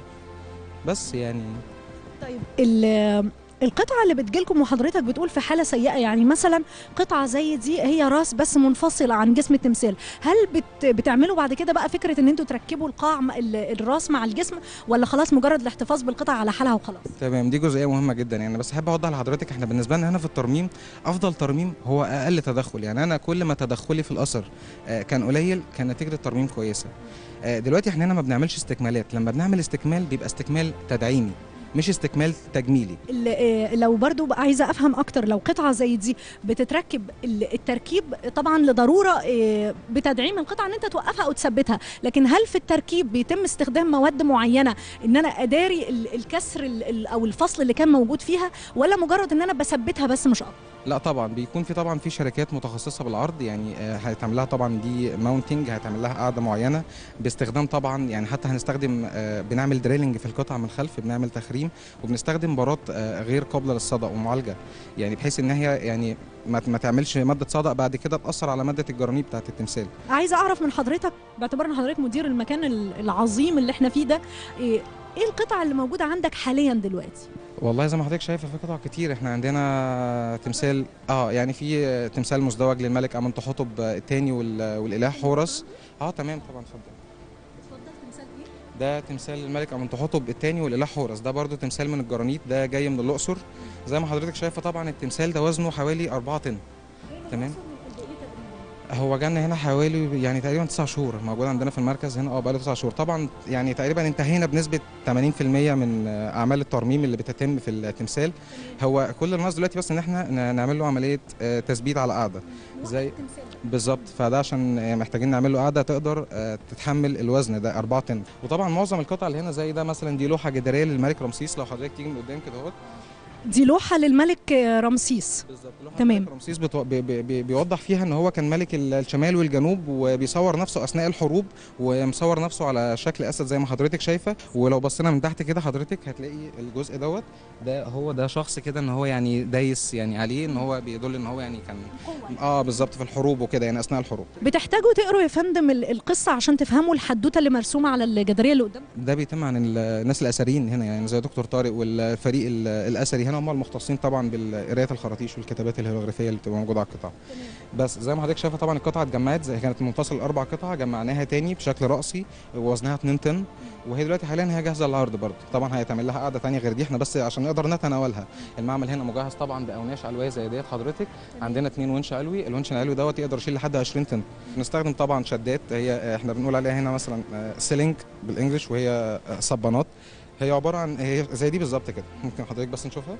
بس يعني طيب ال- القطعة اللي بتجيلكم وحضرتك بتقول في حالة سيئة يعني مثلا قطعة زي دي هي راس بس منفصلة عن جسم التمثال هل بت بتعملوا بعد كده بقى فكرة ان انتوا تركبوا القاع م- ال- الراس مع الجسم ولا خلاص مجرد الاحتفاظ بالقطع على حالها وخلاص تمام دي جزئيه مهمه جدا يعني بس احب اوضح لحضرتك احنا بالنسبه لنا هنا في الترميم افضل ترميم هو اقل تدخل يعني انا كل ما تدخلي في الاثر آه، كان قليل كان نتيجه الترميم كويسه آه، دلوقتي احنا هنا ما بنعملش استكمالات لما بنعمل استكمال بيبقى استكمال تدعيمي مش استكمال تجميلي ال- آه، لو برضو بقى عايزة افهم اكتر لو قطعة زي دي بتتركب ال- التركيب طبعا لضرورة آه، بتدعيم القطعة ان انت توقفها او تثبتها لكن هل في التركيب بيتم استخدام مواد معينة ان انا اداري ال- الكسر ال- ال- او الفصل اللي كان موجود فيها ولا مجرد ان انا بثبتها بس مش اكتر لا طبعا بيكون في طبعا في شركات متخصصه بالعرض يعني آه، هيتعمل لها طبعا دي ماونتنج هيتعمل لها قاعده معينه باستخدام طبعا يعني حتى هنستخدم آه، بنعمل دريلنج في القطع من الخلف بنعمل تخريم وبنستخدم بارات آه، غير قابله للصدأ ومعالجه يعني بحيث ان هي يعني ما ما تعملش ماده صدأ بعد كده تاثر على ماده الجرانيب بتاعت التمثال عايزه اعرف من حضرتك باعتبار ان حضرتك مدير المكان ال- العظيم اللي احنا فيه ده ايه إيه القطع اللي موجوده عندك حاليا دلوقتي والله زي ما حضرتك شايفه في قطع كتير احنا عندنا تمثال اه يعني في آه، تمثال مزدوج للملك امنتحتب آه، الثاني وال- والاله حورس اه تمام طبعا اتفضل اتفضل تمثال ايه ده تمثال الملك امنتحتب الثاني والاله حورس ده برضو تمثال من الجرانيت ده جاي من الاقصر زي ما حضرتك شايفه طبعا التمثال ده وزنه حوالي 4 طن تمام هو جالنا هنا حوالي يعني تقريبا تسع شهور موجود عندنا في المركز هنا اه بقاله تسع شهور طبعا يعني تقريبا انتهينا بنسبه 80% من آه، اعمال الترميم اللي بتتم في التمثال هو كل الناس دلوقتي بس ان احنا ن- نعمل له عمليه آه، تثبيت على قاعده زي بالظبط فده عشان آه، محتاجين نعمل له قاعده تقدر آه، تتحمل الوزن ده 4 طن وطبعا معظم القطع اللي هنا زي ده مثلا دي لوحه جداريه للملك رمسيس لو حضرتك تيجي من قدام كده اهوت دي لوحه للملك آه، رمسيس بالظبط تمام. تمام رمسيس بتو... بي... بي... بي- بيوضح فيها ان هو كان ملك ال- الشمال والجنوب وبيصور نفسه اثناء الحروب ومصور نفسه على شكل اسد زي ما حضرتك شايفه ولو بصينا من تحت كده حضرتك هتلاقي الجزء دوت ده هو ده شخص كده ان هو يعني دايس يعني عليه ان هو بيدل ان هو يعني كان اه بالظبط في الحروب وكده يعني اثناء الحروب بتحتاجوا تقروا يا فندم ال- القصه عشان تفهموا الحدوته اللي مرسومه على الجداريه اللي قدام ده بيتم عن ال- الناس الاثريين هنا يعني زي دكتور طارق والفريق ال- الاثري هنا هم المختصين طبعا بقرايه الخراطيش والكتابات الهيروغليفيه اللي بتبقى موجوده على القطع بس زي ما حضرتك شايفه طبعا القطعه اتجمعت زي كانت منفصل اربع قطع جمعناها تاني بشكل راسي ووزنها 2 طن وهي دلوقتي حاليا هي جاهزه للعرض برضه طبعا هيتعمل لها قاعده تانية غير دي احنا بس عشان نقدر نتناولها المعمل هنا مجهز طبعا باوناش علويه زي ديت حضرتك عندنا اتنين ونش علوي الونش العلوي دوت يقدر يشيل لحد 20 طن بنستخدم طبعا شدات هي احنا بنقول عليها هنا مثلا سيلينج بالانجلش وهي آه، صبانات هي عباره عن هي زي دي بالظبط كده ممكن حضرتك بس نشوفها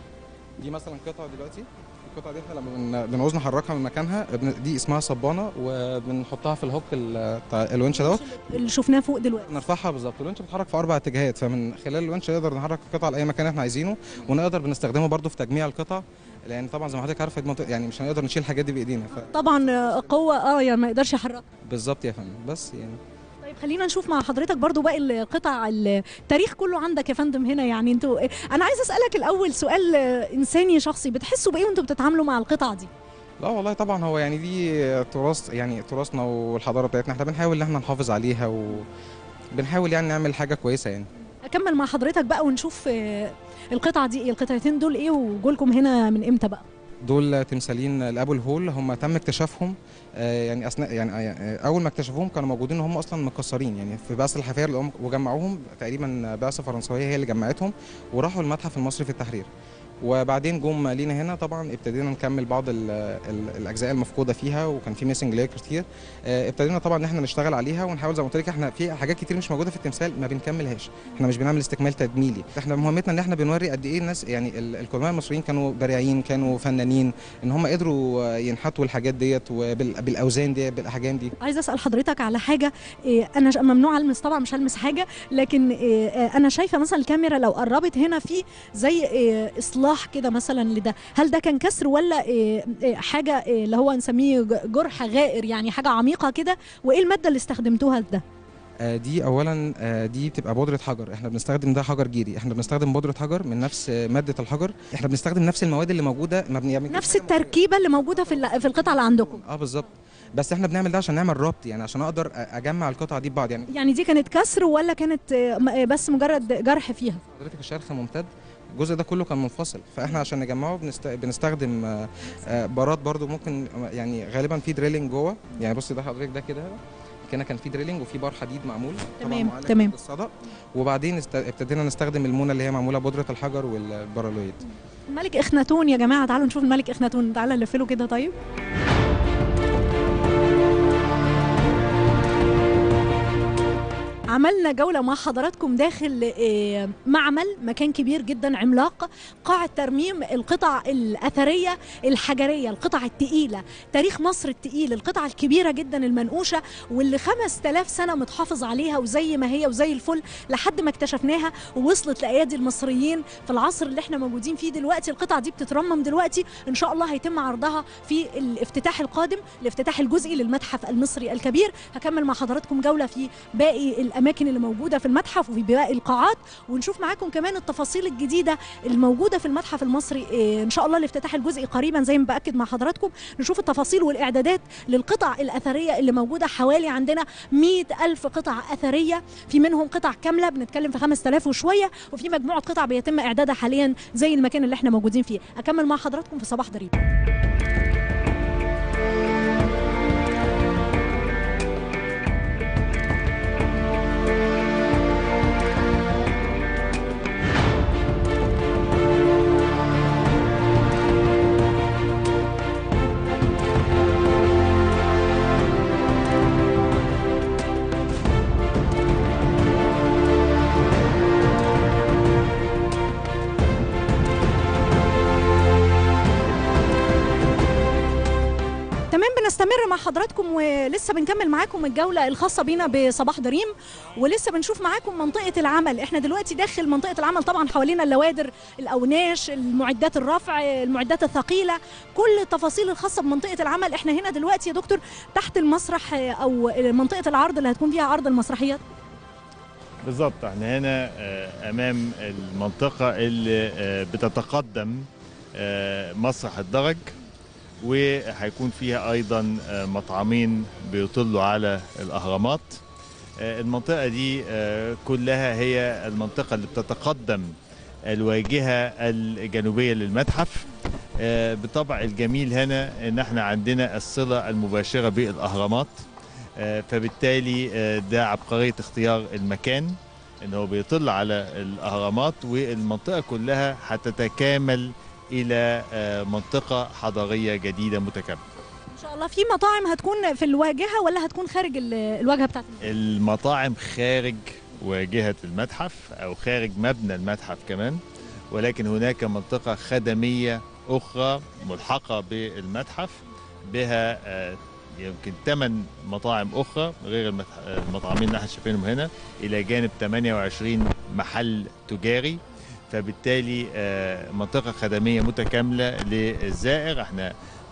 دي مثلا قطعه دلوقتي القطعه دي احنا لما بن- بنعوز نحركها من مكانها بن- دي اسمها صبانه وبنحطها في الهوك ال- بتاع الونش دوت اللي شفناه فوق دلوقتي نرفعها بالظبط الونش بيتحرك في اربع اتجاهات فمن خلال الونش نقدر نحرك القطعه لاي مكان احنا عايزينه ونقدر بنستخدمه برضو في تجميع القطع لان طبعا زي ما حضرتك عارفه المنطقة- يعني مش هنقدر نشيل الحاجات دي بايدينا ف... طبعا آه، قوه اه يعني ما يقدرش يحركها بالظبط يا فندم بس يعني طيب خلينا نشوف مع حضرتك برضو باقي القطع التاريخ كله عندك يا فندم هنا يعني انتوا انا عايز اسالك الاول سؤال آه، انساني شخصي بتحسوا بايه وانتوا بتتعاملوا مع القطع دي لا والله طبعا هو يعني دي تراث يعني تراثنا والحضاره بتاعتنا احنا بنحاول ان احنا نحافظ عليها وبنحاول يعني نعمل حاجه كويسه يعني اكمل مع حضرتك بقى ونشوف آه، القطعه دي ايه القطعتين دول ايه وجولكم هنا من امتى بقى دول تمثالين لابو الهول هم تم اكتشافهم آه، يعني اثناء يعني آه، اول ما اكتشفوهم كانوا موجودين هم اصلا مكسرين يعني في بعثه الحفاير اللي هم- وجمعوهم تقريبا بعثه فرنسويه هي اللي جمعتهم وراحوا المتحف المصري في التحرير وبعدين جم لينا هنا طبعا ابتدينا نكمل بعض ال ال الاجزاء المفقوده فيها وكان في ميسنج لاير كتير آه، ابتدينا طبعا ان احنا نشتغل عليها ونحاول زي ما قلت لك احنا في حاجات كتير مش موجوده في التمثال ما بنكملهاش احنا مش بنعمل استكمال تجميلي احنا مهمتنا ان احنا بنوري قد ايه الناس يعني ال- القدماء المصريين كانوا بارعين كانوا فنانين ان هم قدروا آه، ينحتوا الحاجات ديت وبالاوزان دي بالاحجام دي عايزه اسال حضرتك على حاجه إيه، انا ش- ممنوع المس طبعا مش هلمس حاجه لكن إيه، آه، انا شايفه مثلا الكاميرا لو قربت هنا في زي إيه، اصلاح كده مثلا لده هل ده كان كسر ولا إيه، إيه، حاجه إيه، اللي هو نسميه ج- جرح غائر يعني حاجه عميقه كده وايه الماده اللي استخدمتوها لده آه، دي اولا آه، دي بتبقى بودره حجر احنا بنستخدم ده حجر جيري احنا بنستخدم بودره حجر من نفس آه، ماده الحجر احنا بنستخدم نفس المواد اللي موجوده ما بن- يعني نفس التركيبه اللي موجوده في ال- في القطعه اللي عندكم اه بالظبط بس احنا بنعمل ده عشان نعمل ربط يعني عشان اقدر أ- اجمع القطعه دي ببعض يعني يعني دي كانت كسر ولا كانت آه، م- آه، بس مجرد جرح فيها حضرتك الشرخ ممتد الجزء ده كله كان منفصل فاحنا عشان نجمعه بنست... بنستخدم آه، آه، براد برضو ممكن يعني غالبا في دريلنج جوه يعني بص ده حضرتك ده كده كان كان في دريلنج وفي بار حديد معمول طبعاً تمام، معالج تمام. بالصدى وبعدين است... ابتدينا نستخدم المونه اللي هي معموله بودره الحجر والبارالويد الملك اخناتون يا جماعه تعالوا نشوف الملك اخناتون تعالى نلف له كده طيب عملنا جولة مع حضراتكم داخل آه، معمل مكان كبير جدا عملاق قاعة ترميم القطع الأثرية الحجرية القطع التقيلة تاريخ مصر التقيل القطع الكبيرة جدا المنقوشة واللي 5000 سنة متحافظ عليها وزي ما هي وزي الفل لحد ما اكتشفناها ووصلت لأيادي المصريين في العصر اللي احنا موجودين فيه دلوقتي القطع دي بتترمم دلوقتي ان شاء الله هيتم عرضها في الافتتاح القادم الافتتاح الجزئي للمتحف المصري الكبير هكمل مع حضراتكم جوله في باقي الاماكن اللي موجوده في المتحف وفي باقي القاعات ونشوف معاكم كمان التفاصيل الجديده الموجوده في المتحف المصري إيه، ان شاء الله الافتتاح الجزئي قريبا زي ما باكد مع حضراتكم نشوف التفاصيل والاعدادات للقطع الاثريه اللي موجوده حوالي عندنا 100 الف قطعه اثريه في منهم قطع كامله بنتكلم في 5000 وشويه وفي مجموعه قطع بيتم اعدادها حاليا زي المكان اللي احنا موجودين فيه اكمل مع حضراتكم في صباح ضريب كمان بنستمر مع حضراتكم ولسه بنكمل معاكم الجوله الخاصه بينا بصباح دريم ولسه بنشوف معاكم منطقه العمل احنا دلوقتي داخل منطقه العمل طبعا حوالينا اللوادر الاوناش المعدات الرفع المعدات الثقيله كل التفاصيل الخاصه بمنطقه العمل احنا هنا دلوقتي يا دكتور تحت المسرح او منطقه العرض اللي هتكون فيها عرض المسرحيات بالظبط احنا هنا آه، امام المنطقه اللي آه، بتتقدم آه، مسرح الدرج وهيكون فيها ايضا آه، مطعمين بيطلوا على الاهرامات آه، المنطقه دي آه، كلها هي المنطقه اللي بتتقدم الواجهه الجنوبيه للمتحف آه، بالطبع الجميل هنا ان احنا عندنا الصله المباشره بالاهرامات آه، فبالتالي آه، ده عبقريه اختيار المكان ان هو بيطل على الاهرامات والمنطقه كلها هتتكامل الى آه، منطقه حضاريه جديده متكامله ان شاء الله في مطاعم هتكون في الواجهه ولا هتكون خارج ال- الواجهه بتاعت المطاعم خارج واجهه المتحف او خارج مبنى المتحف كمان ولكن هناك منطقه خدميه اخرى ملحقه بالمتحف بها آه، يمكن ثمان مطاعم اخرى غير المتح- المطاعمين اللي احنا شايفينهم هنا الى جانب 28 محل تجاري فبالتالي آه، منطقه خدميه متكامله للزائر احنا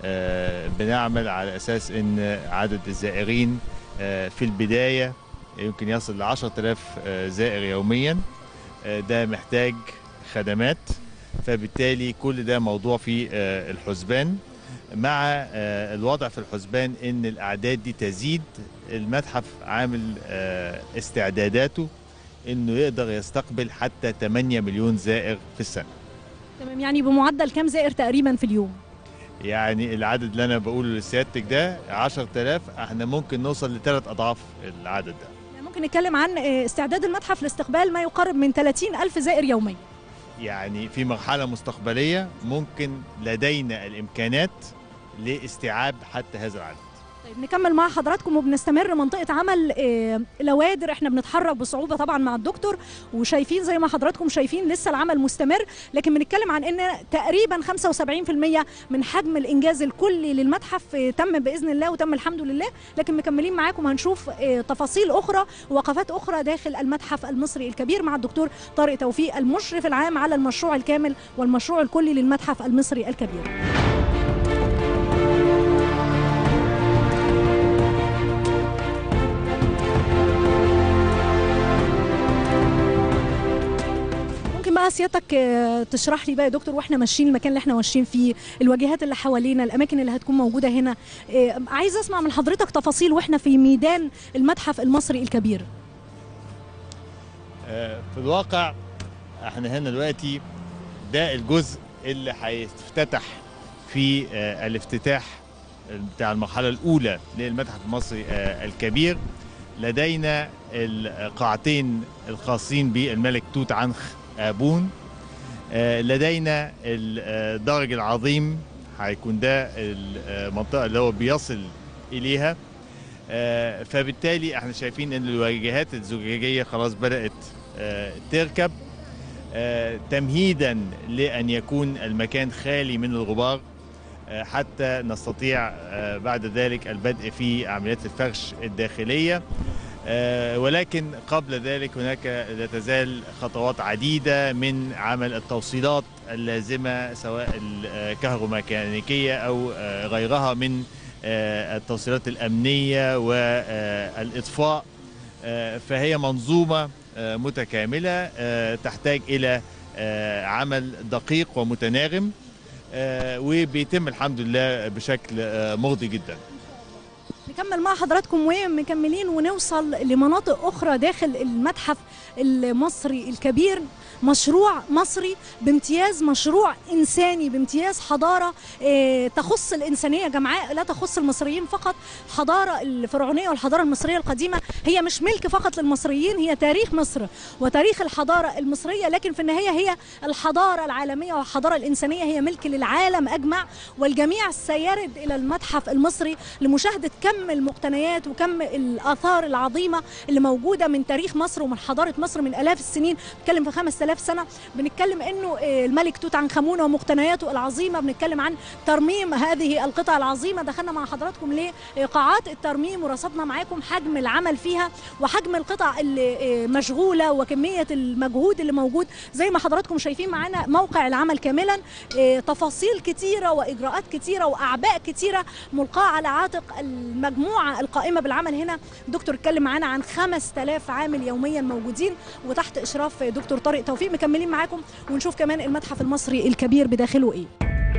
آه، بنعمل على اساس ان عدد الزائرين آه، في البدايه يمكن يصل ل 10000 آه، زائر يوميا آه، ده محتاج خدمات فبالتالي كل ده موضوع في آه، الحسبان مع آه، الوضع في الحسبان ان الاعداد دي تزيد المتحف عامل آه، استعداداته انه يقدر يستقبل حتى 8 مليون زائر في السنه تمام يعني بمعدل كام زائر تقريبا في اليوم يعني العدد اللي انا بقوله لسيادتك ده 10000 احنا ممكن نوصل لثلاث اضعاف العدد ده يعني ممكن نتكلم عن آه، استعداد المتحف لاستقبال ما يقارب من 30 ألف زائر يوميا يعني في مرحلة مستقبلية ممكن لدينا الإمكانات لاستيعاب حتى هذا العدد طيب نكمل مع حضراتكم وبنستمر منطقة عمل آه، لوادر احنا بنتحرك بصعوبة طبعا مع الدكتور وشايفين زي ما حضراتكم شايفين لسه العمل مستمر لكن بنتكلم عن ان تقريبا 75% من حجم الانجاز الكلي للمتحف آه، تم باذن الله وتم الحمد لله لكن مكملين معاكم هنشوف آه، تفاصيل اخرى ووقفات اخرى داخل المتحف المصري الكبير مع الدكتور طارق توفيق المشرف العام على المشروع الكامل والمشروع الكلي للمتحف المصري الكبير ممكن بقى سيادتك آه، تشرح لي بقى يا دكتور واحنا ماشيين المكان اللي احنا ماشيين فيه الواجهات اللي حوالينا الاماكن اللي هتكون موجوده هنا آه، عايز اسمع من حضرتك تفاصيل واحنا في ميدان المتحف المصري الكبير آه، في الواقع احنا هنا دلوقتي ده الجزء اللي هيفتتح في آه، الافتتاح بتاع المرحلة الأولى للمتحف المصري آه، الكبير لدينا القاعتين الخاصين بالملك توت عنخ آبون آه، لدينا الدرج العظيم هيكون ده المنطقة اللي هو بيصل إليها آه، فبالتالي احنا شايفين ان الواجهات الزجاجية خلاص بدأت آه، تركب آه، تمهيدا لأن يكون المكان خالي من الغبار آه، حتى نستطيع آه، بعد ذلك البدء في عمليات الفرش الداخلية آه، ولكن قبل ذلك هناك لا تزال خطوات عديدة من عمل التوصيلات اللازمة سواء الكهروميكانيكية أو آه، غيرها من آه، التوصيلات الأمنية والإطفاء آه، فهي منظومة آه، متكاملة آه، تحتاج إلى آه، عمل دقيق ومتناغم آه، وبيتم الحمد لله بشكل آه، مرضي جدا نكمل مع حضراتكم ومكملين ونوصل لمناطق أخرى داخل المتحف المصري الكبير مشروع مصري بامتياز مشروع إنساني بامتياز حضارة آه، تخص الإنسانية جمعاء لا تخص المصريين فقط حضارة الفرعونية والحضارة المصرية القديمة هي مش ملك فقط للمصريين هي تاريخ مصر وتاريخ الحضارة المصرية لكن في النهاية هي الحضارة العالمية والحضارة الإنسانية هي ملك للعالم أجمع والجميع سيرد إلى المتحف المصري لمشاهدة كم المقتنيات وكم الاثار العظيمه اللي موجوده من تاريخ مصر ومن حضاره مصر من الاف السنين بنتكلم في 5000 سنه بنتكلم انه آه، الملك توت عنخ امون ومقتنياته العظيمه بنتكلم عن ترميم هذه القطع العظيمه دخلنا مع حضراتكم لقاعات الترميم ورصدنا معاكم حجم العمل فيها وحجم القطع اللي آه، مشغوله وكميه المجهود اللي موجود زي ما حضراتكم شايفين معانا موقع العمل كاملا آه، تفاصيل كتيره واجراءات كتيره واعباء كتيره ملقاه على عاتق المجموعه القائمه بالعمل هنا دكتور اتكلم معانا عن 5000 عامل يوميا موجودين وتحت اشراف دكتور طارق توفيق مكملين معاكم ونشوف كمان المتحف المصري الكبير بداخله ايه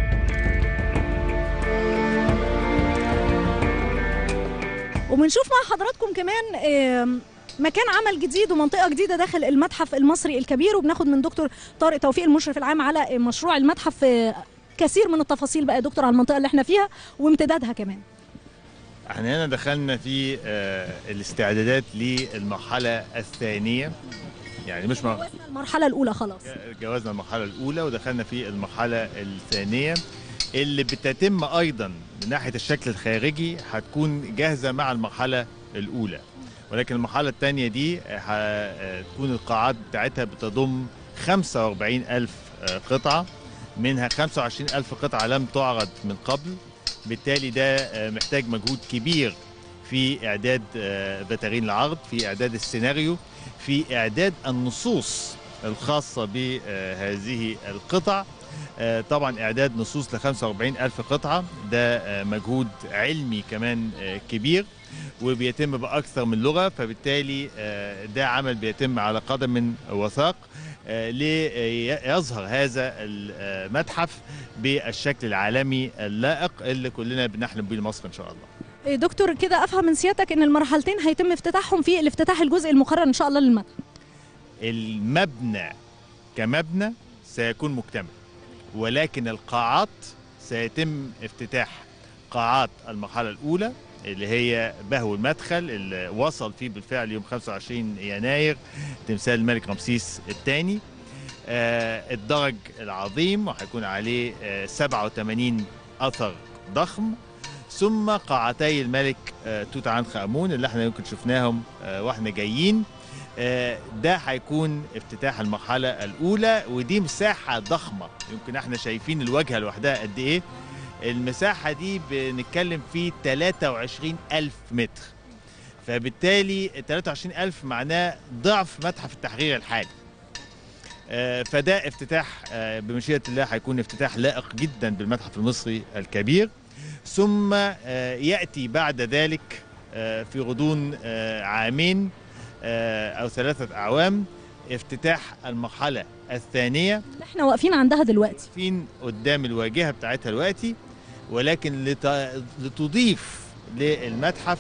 وبنشوف مع حضراتكم كمان آم، مكان عمل جديد ومنطقه جديده داخل المتحف المصري الكبير وبناخد من دكتور طارق توفيق المشرف العام على مشروع المتحف آه، كثير من التفاصيل بقى يا دكتور على المنطقه اللي احنا فيها وامتدادها كمان احنا هنا دخلنا في آه، الاستعدادات للمرحلة الثانية يعني مش مر... جوزنا المرحله الاولى خلاص جوزنا المرحلة الأولى ودخلنا في المرحلة الثانية اللي بتتم أيضا من ناحية الشكل الخارجي هتكون جاهزة مع المرحلة الأولى ولكن المرحلة الثانية دي هتكون القاعات بتاعتها بتضم 45 ألف آه، قطعة منها 25 ألف قطعة لم تعرض من قبل بالتالي ده آه، محتاج مجهود كبير في إعداد آه، بتارين العرض في إعداد السيناريو في إعداد النصوص الخاصة بهذه القطع آه، طبعا إعداد نصوص ل 45 ألف قطعة ده آه، مجهود علمي كمان آه، كبير وبيتم بأكثر من لغة فبالتالي آه، ده عمل بيتم على قدم من وثاق آه، ليظهر هذا المتحف بالشكل العالمي اللائق اللي كلنا بنحلم بيه لمصر إن شاء الله إيه دكتور كده افهم من سيادتك ان المرحلتين هيتم افتتاحهم في الافتتاح الجزء المقرر ان شاء الله للمتحف المبنى كمبنى سيكون مكتمل ولكن القاعات سيتم افتتاح قاعات المرحلة الأولى اللي هي بهو المدخل اللي وصل فيه بالفعل يوم 25 يناير تمثال الملك رمسيس الثاني آه الدرج العظيم وهيكون عليه آه 87 أثر ضخم ثم قاعتي الملك آه توت عنخ آمون اللي احنا يمكن شفناهم آه واحنا جايين آه، ده هيكون افتتاح المرحلة الأولى ودي مساحة ضخمة يمكن احنا شايفين الواجهة لوحدها قد إيه المساحة دي بنتكلم في 23 ألف متر فبالتالي 23 ألف معناه ضعف متحف التحرير الحالي آه، فده افتتاح آه، بمشيئة الله هيكون افتتاح لائق جدا بالمتحف المصري الكبير ثم آه، يأتي بعد ذلك آه، في غضون آه، عامين آه، أو ثلاثة أعوام افتتاح المرحلة الثانية اللي احنا واقفين عندها دلوقتي فين قدام الواجهة بتاعتها دلوقتي ولكن لت- لتضيف للمتحف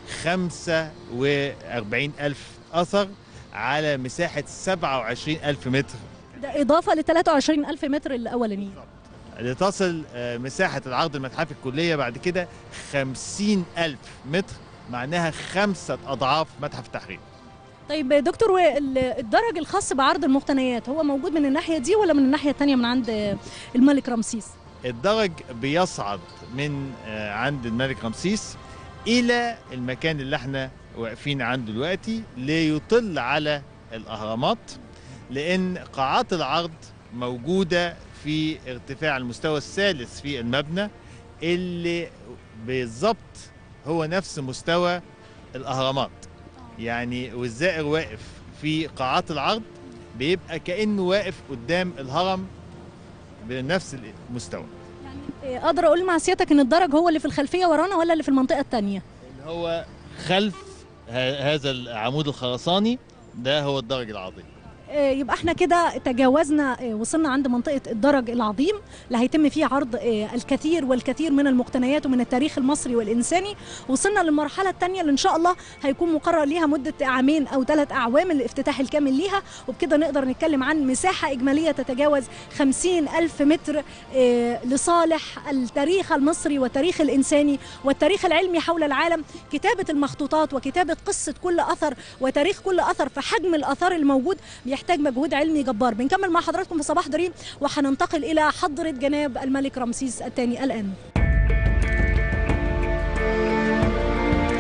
45 ألف أثر على مساحة 27 ألف متر ده اضافه ل 23 الف متر الاولانيين لتصل آه، مساحة العرض المتحف الكلية بعد كده 50 ألف متر معناها خمسة أضعاف متحف التحرير طيب دكتور والدرج الخاص بعرض المقتنيات هو موجود من الناحيه دي ولا من الناحيه الثانيه من عند الملك رمسيس الدرج بيصعد من آه، عند الملك رمسيس الى المكان اللي احنا واقفين عنده دلوقتي ليطل على الاهرامات لان قاعات العرض موجوده في ارتفاع المستوى الثالث في المبنى اللي بالظبط هو نفس مستوى الاهرامات يعني والزائر واقف في قاعات العرض بيبقى كانه واقف قدام الهرم بنفس المستوى إيه، اقدر اقول مع سيادتك ان الدرج هو اللي في الخلفيه ورانا ولا اللي في المنطقه الثانيه اللي هو خلف ه- هذا العمود الخرساني ده هو الدرج العظيم آه، يبقى احنا كده تجاوزنا آه، وصلنا عند منطقة الدرج العظيم اللي هيتم فيه عرض آه، الكثير والكثير من المقتنيات ومن التاريخ المصري والإنساني وصلنا للمرحلة الثانية اللي إن شاء الله هيكون مقرر ليها مدة عامين أو ثلاث أعوام الافتتاح الكامل ليها وبكده نقدر نتكلم عن مساحة إجمالية تتجاوز 50 ألف متر آه، لصالح التاريخ المصري والتاريخ الإنساني والتاريخ العلمي حول العالم كتابة المخطوطات وكتابة قصة كل أثر وتاريخ كل أثر في حجم الآثار الموجود بيحتاج مجهود علمي جبار بنكمل مع حضراتكم في صباح دريم وهننتقل إلى حضرة جناب الملك رمسيس الثاني الآن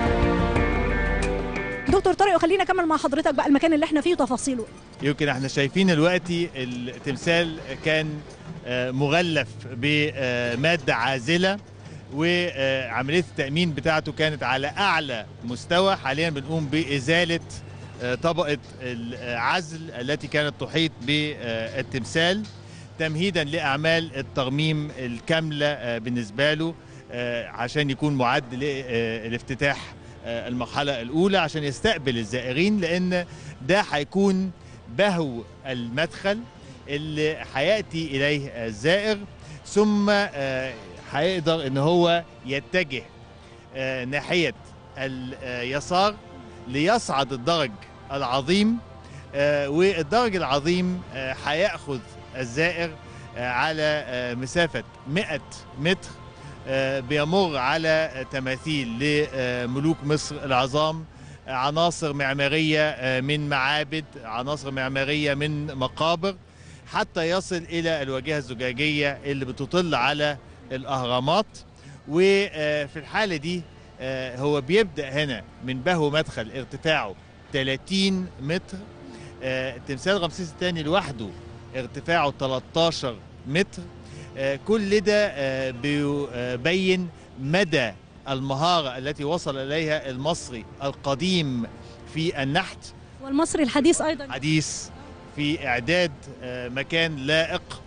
دكتور طارق وخلينا اكمل مع حضرتك بقى المكان اللي احنا فيه وتفاصيله يمكن احنا شايفين دلوقتي التمثال كان آه، مغلف بمادة عازلة وعملية التأمين بتاعته كانت على أعلى مستوى حاليا بنقوم بإزالة آه، طبقة العزل التي كانت تحيط بالتمثال تمهيدا لأعمال الترميم الكاملة آه، بالنسبة له آه، عشان يكون معد لافتتاح آه، المرحلة الأولى عشان يستقبل الزائرين لأن ده هيكون بهو المدخل اللي هياتي اليه الزائر ثم آه، هيقدر ان هو يتجه آه، ناحيه اليسار ليصعد الدرج العظيم آه، والدرج العظيم آه، هياخذ الزائر آه، على آه، مسافه 100 متر آه، بيمر على تماثيل لملوك مصر العظام عناصر معمارية آه، من معابد عناصر معمارية من مقابر حتى يصل إلى الواجهة الزجاجية اللي بتطل على الأهرامات وفي الحالة دي آه، هو بيبدأ هنا من بهو مدخل ارتفاعه 30 متر آه، تمثال رمسيس الثاني لوحده ارتفاعه 13 متر آه، كل ده آه، بيبين مدى المهارة التي وصل إليها المصري القديم في النحت والمصري الحديث ايضا حديث في إعداد آه، مكان لائق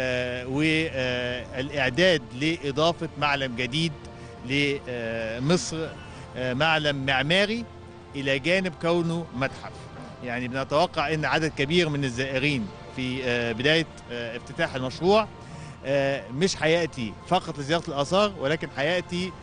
والإعداد لإضافة معلم جديد لمصر آه، معلم معماري إلى جانب كونه متحف يعني بنتوقع أن عدد كبير من الزائرين في آه، بداية آه، افتتاح المشروع آه، مش هياتي فقط لزياره الاثار ولكن هياتي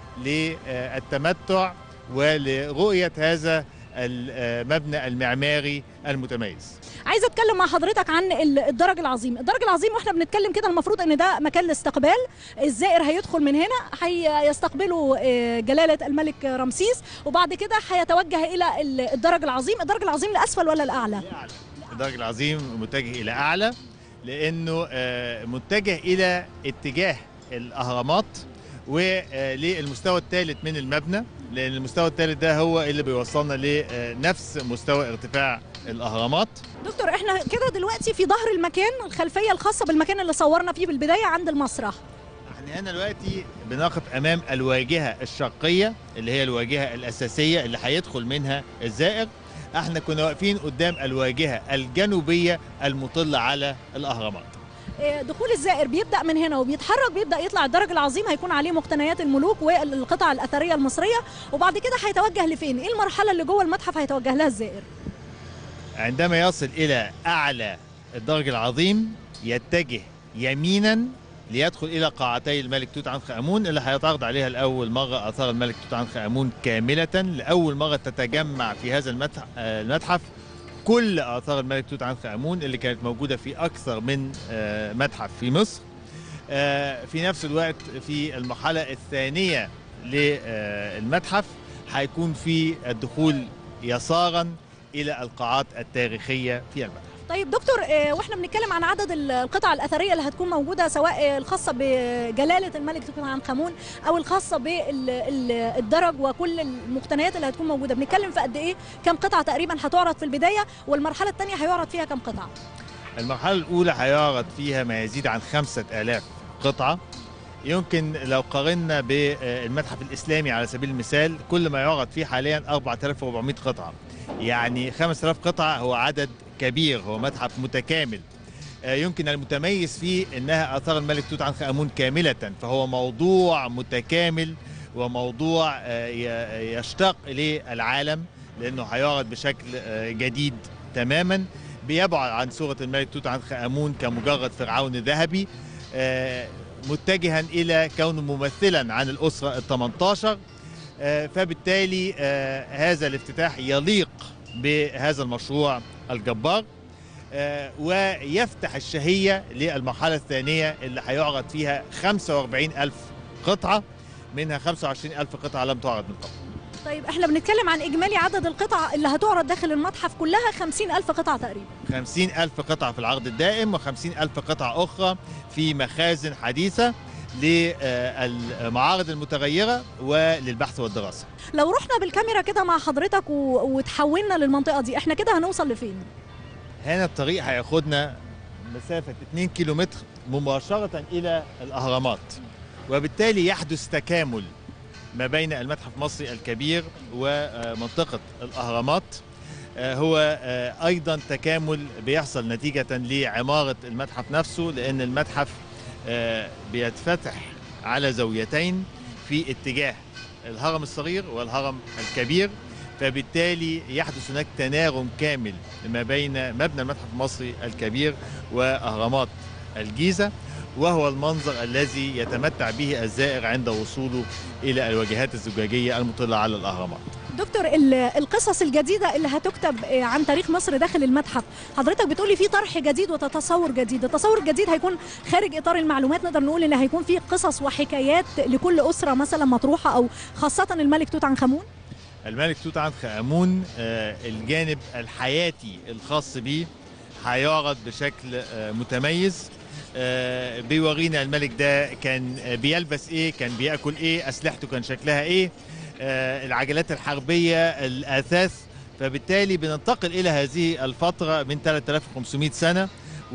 للتمتع ولرؤيه هذا المبنى المعماري المتميز عايزه اتكلم مع حضرتك عن ال- الدرج العظيم الدرج العظيم واحنا بنتكلم كده المفروض ان ده مكان الاستقبال الزائر هيدخل من هنا هيستقبله آه، جلاله الملك رمسيس وبعد كده هيتوجه الى ال- الدرج العظيم الدرج العظيم لاسفل ولا لاعلى الدرج العظيم متجه الى اعلى لانه آه، متجه الى اتجاه الاهرامات وللمستوى الثالث من المبنى لان المستوى الثالث ده هو اللي بيوصلنا لنفس مستوى ارتفاع الاهرامات دكتور احنا كده دلوقتي في ظهر المكان الخلفيه الخاصه بالمكان اللي صورنا فيه بالبدايه عند المسرح احنا هنا دلوقتي بنقف امام الواجهه الشرقيه اللي هي الواجهه الاساسيه اللي هيدخل منها الزائر احنا كنا واقفين قدام الواجهه الجنوبيه المطله على الاهرامات آه، دخول الزائر بيبدا من هنا وبيتحرك بيبدا يطلع الدرج العظيم هيكون عليه مقتنيات الملوك والقطع الاثريه المصريه وبعد كده هيتوجه لفين ايه المرحله اللي جوه المتحف هيتوجه لها الزائر عندما يصل الى اعلى الدرج العظيم يتجه يمينا ليدخل الى قاعتي الملك توت عنخ امون اللي هيتعرض عليها لاول مره اثار الملك توت عنخ امون كامله لاول مره تتجمع في هذا المتح- آه، المتحف كل اثار الملك توت عنخ امون اللي كانت موجوده في اكثر من آه، متحف في مصر آه، في نفس الوقت في المرحله الثانيه للمتحف هيكون في الدخول يسارا الى القاعات التاريخيه في المتحف طيب دكتور آه، واحنا بنتكلم عن عدد ال- القطع الاثريه اللي هتكون موجوده سواء آه، الخاصه بجلاله الملك توت عنخ امون او الخاصه بالدرج وكل المقتنيات اللي هتكون موجوده بنتكلم في قد ايه كم قطعه تقريبا هتعرض في البدايه والمرحله الثانيه هيعرض فيها كم قطعه المرحلة الأولى هيعرض فيها ما يزيد عن خمسة آلاف قطعة يمكن لو قارنا بالمتحف الإسلامي على سبيل المثال كل ما يعرض فيه حاليا 4400 قطعة يعني 5000 قطعة هو عدد كبير هو متحف متكامل آه، يمكن المتميز فيه انها اثار الملك توت عنخ امون كامله فهو موضوع متكامل وموضوع آه، ي- يشتاق اليه العالم لانه هيعرض بشكل آه، جديد تماما بيبعد عن صورة الملك توت عنخ آمون كمجرد فرعون ذهبي آه، متجها إلى كونه ممثلا عن الأسرة ال 18 آه، فبالتالي آه، هذا الافتتاح يليق بهذا المشروع الجبار آه، ويفتح الشهية للمرحلة الثانية اللي هيعرض فيها 45 ألف قطعة منها 25 ألف قطعة لم تعرض من قبل طيب احنا بنتكلم عن اجمالي عدد القطع اللي هتعرض داخل المتحف كلها 50 الف قطعه تقريبا 50 ألف قطعة في العرض الدائم و50 ألف قطعة أخرى في مخازن حديثة للمعارض المتغيره وللبحث والدراسه. لو رحنا بالكاميرا كده مع حضرتك و... وتحولنا للمنطقه دي احنا كده هنوصل لفين هنا الطريق هياخدنا مسافه 2 كيلومتر مباشره الى الاهرامات وبالتالي يحدث تكامل ما بين المتحف المصري الكبير ومنطقه الاهرامات آه، هو آه، ايضا تكامل بيحصل نتيجه لعماره المتحف نفسه لان المتحف آه، بيتفتح على زاويتين في اتجاه الهرم الصغير والهرم الكبير فبالتالي يحدث هناك تناغم كامل ما بين مبنى المتحف المصري الكبير واهرامات الجيزه وهو المنظر الذي يتمتع به الزائر عند وصوله الى الواجهات الزجاجيه المطله على الاهرامات. دكتور ال- القصص الجديده اللي هتكتب آه، عن تاريخ مصر داخل المتحف حضرتك بتقولي في طرح جديد وتصور جديد التصور الجديد هيكون خارج اطار المعلومات نقدر نقول ان هيكون فيه قصص وحكايات لكل اسره مثلا مطروحه او خاصه الملك توت عنخ امون الملك توت عنخ امون آه، الجانب الحياتي الخاص به هيعرض بشكل آه، متميز آه، بيورينا الملك ده كان آه، بيلبس ايه كان بياكل ايه اسلحته كان شكلها ايه آه، العجلات الحربيه الاثاث فبالتالي بننتقل الى هذه الفتره من 3500 سنه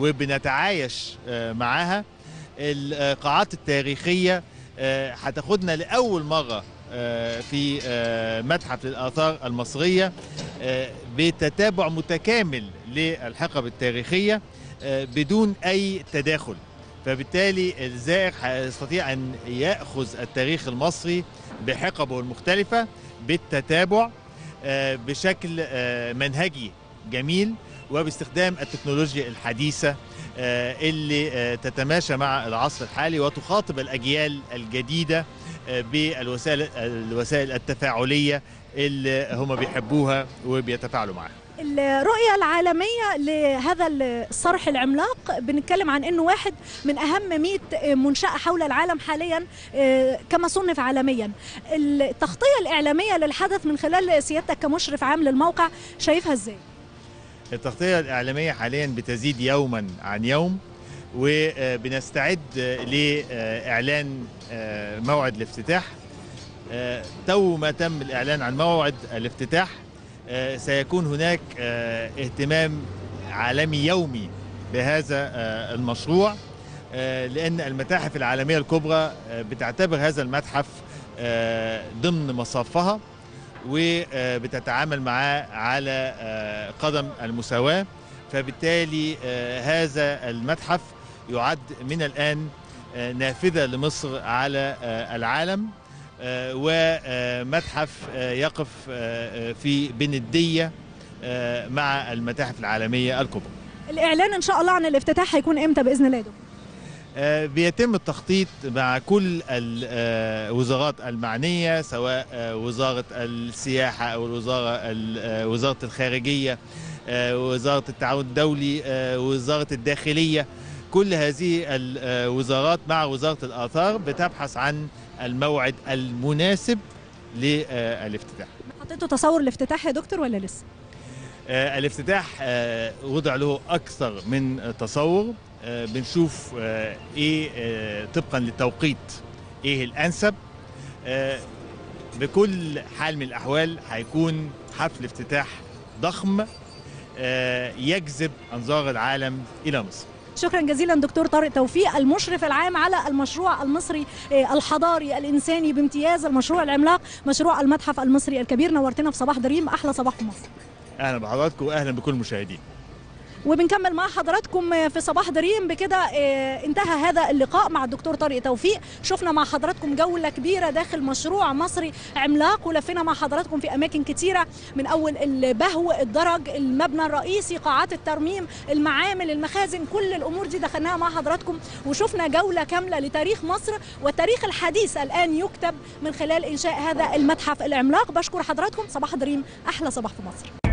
وبنتعايش آه، معاها القاعات التاريخيه آه، هتاخدنا لاول مره آه، في آه، متحف للآثار المصرية آه، بتتابع متكامل للحقب التاريخية آه، بدون أي تداخل فبالتالي الزائر هيستطيع أن يأخذ التاريخ المصري بحقبه المختلفة بالتتابع آه، بشكل آه، منهجي جميل وباستخدام التكنولوجيا الحديثة آه، اللي آه، تتماشى مع العصر الحالي وتخاطب الأجيال الجديدة بالوسائل الوسائل التفاعليه اللي هم بيحبوها وبيتفاعلوا معاها الرؤية العالمية لهذا الصرح العملاق بنتكلم عن انه واحد من اهم 100 منشأة حول العالم حاليا آه، كما صنف عالميا التغطية الإعلامية للحدث من خلال سيادتك كمشرف عام للموقع شايفها ازاي؟ التغطيه الاعلاميه حاليا بتزيد يوما عن يوم وبنستعد لاعلان موعد الافتتاح آه، تو ما تم الاعلان عن موعد الافتتاح آه، سيكون هناك آه، اهتمام عالمي يومي بهذا آه، المشروع آه، لان المتاحف العالميه الكبرى آه، بتعتبر هذا المتحف آه، ضمن مصافها وبتتعامل معاه على آه، قدم المساواة فبالتالي آه، هذا المتحف يعد من الآن آه، نافذة لمصر على آه، العالم آه، ومتحف آه، يقف آه، آه، في بندية آه، مع المتاحف العالمية الكبرى الإعلان إن شاء الله عن الافتتاح هيكون إمتى بإذن الله يا دكتور؟ آه، بيتم التخطيط مع كل الوزارات المعنية سواء آه، وزارة السياحة أو الوزارة ال- آه، وزارة الخارجية آه، وزارة التعاون الدولي آه، وزارة الداخلية كل هذه الوزارات مع وزارة الآثار بتبحث عن الموعد المناسب للافتتاح حطيتوا تصور الافتتاح يا دكتور ولا لسه؟ آه، الافتتاح آه، وضع له اكثر من تصور آه، بنشوف آه، ايه آه، طبقا للتوقيت ايه الانسب آه، بكل حال من الاحوال هيكون حفل افتتاح ضخم آه، يجذب انظار العالم الى مصر شكرا جزيلا دكتور طارق توفيق المشرف العام على المشروع المصري آه، الحضاري الانساني بامتياز المشروع العملاق مشروع المتحف المصري الكبير نورتنا في صباح دريم احلى صباح في مصر اهلا بحضراتكم واهلا بكل المشاهدين وبنكمل مع حضراتكم في صباح دريم بكده آه، انتهى هذا اللقاء مع الدكتور طارق توفيق شفنا مع حضراتكم جولة كبيرة داخل مشروع مصري عملاق ولفينا مع حضراتكم في أماكن كتيرة من أول البهو الدرج المبنى الرئيسي قاعات الترميم المعامل المخازن كل الأمور دي دخلناها مع حضراتكم وشفنا جولة كاملة لتاريخ مصر والتاريخ الحديث الآن يكتب من خلال إنشاء هذا المتحف العملاق بشكر حضراتكم صباح دريم أحلى صباح في مصر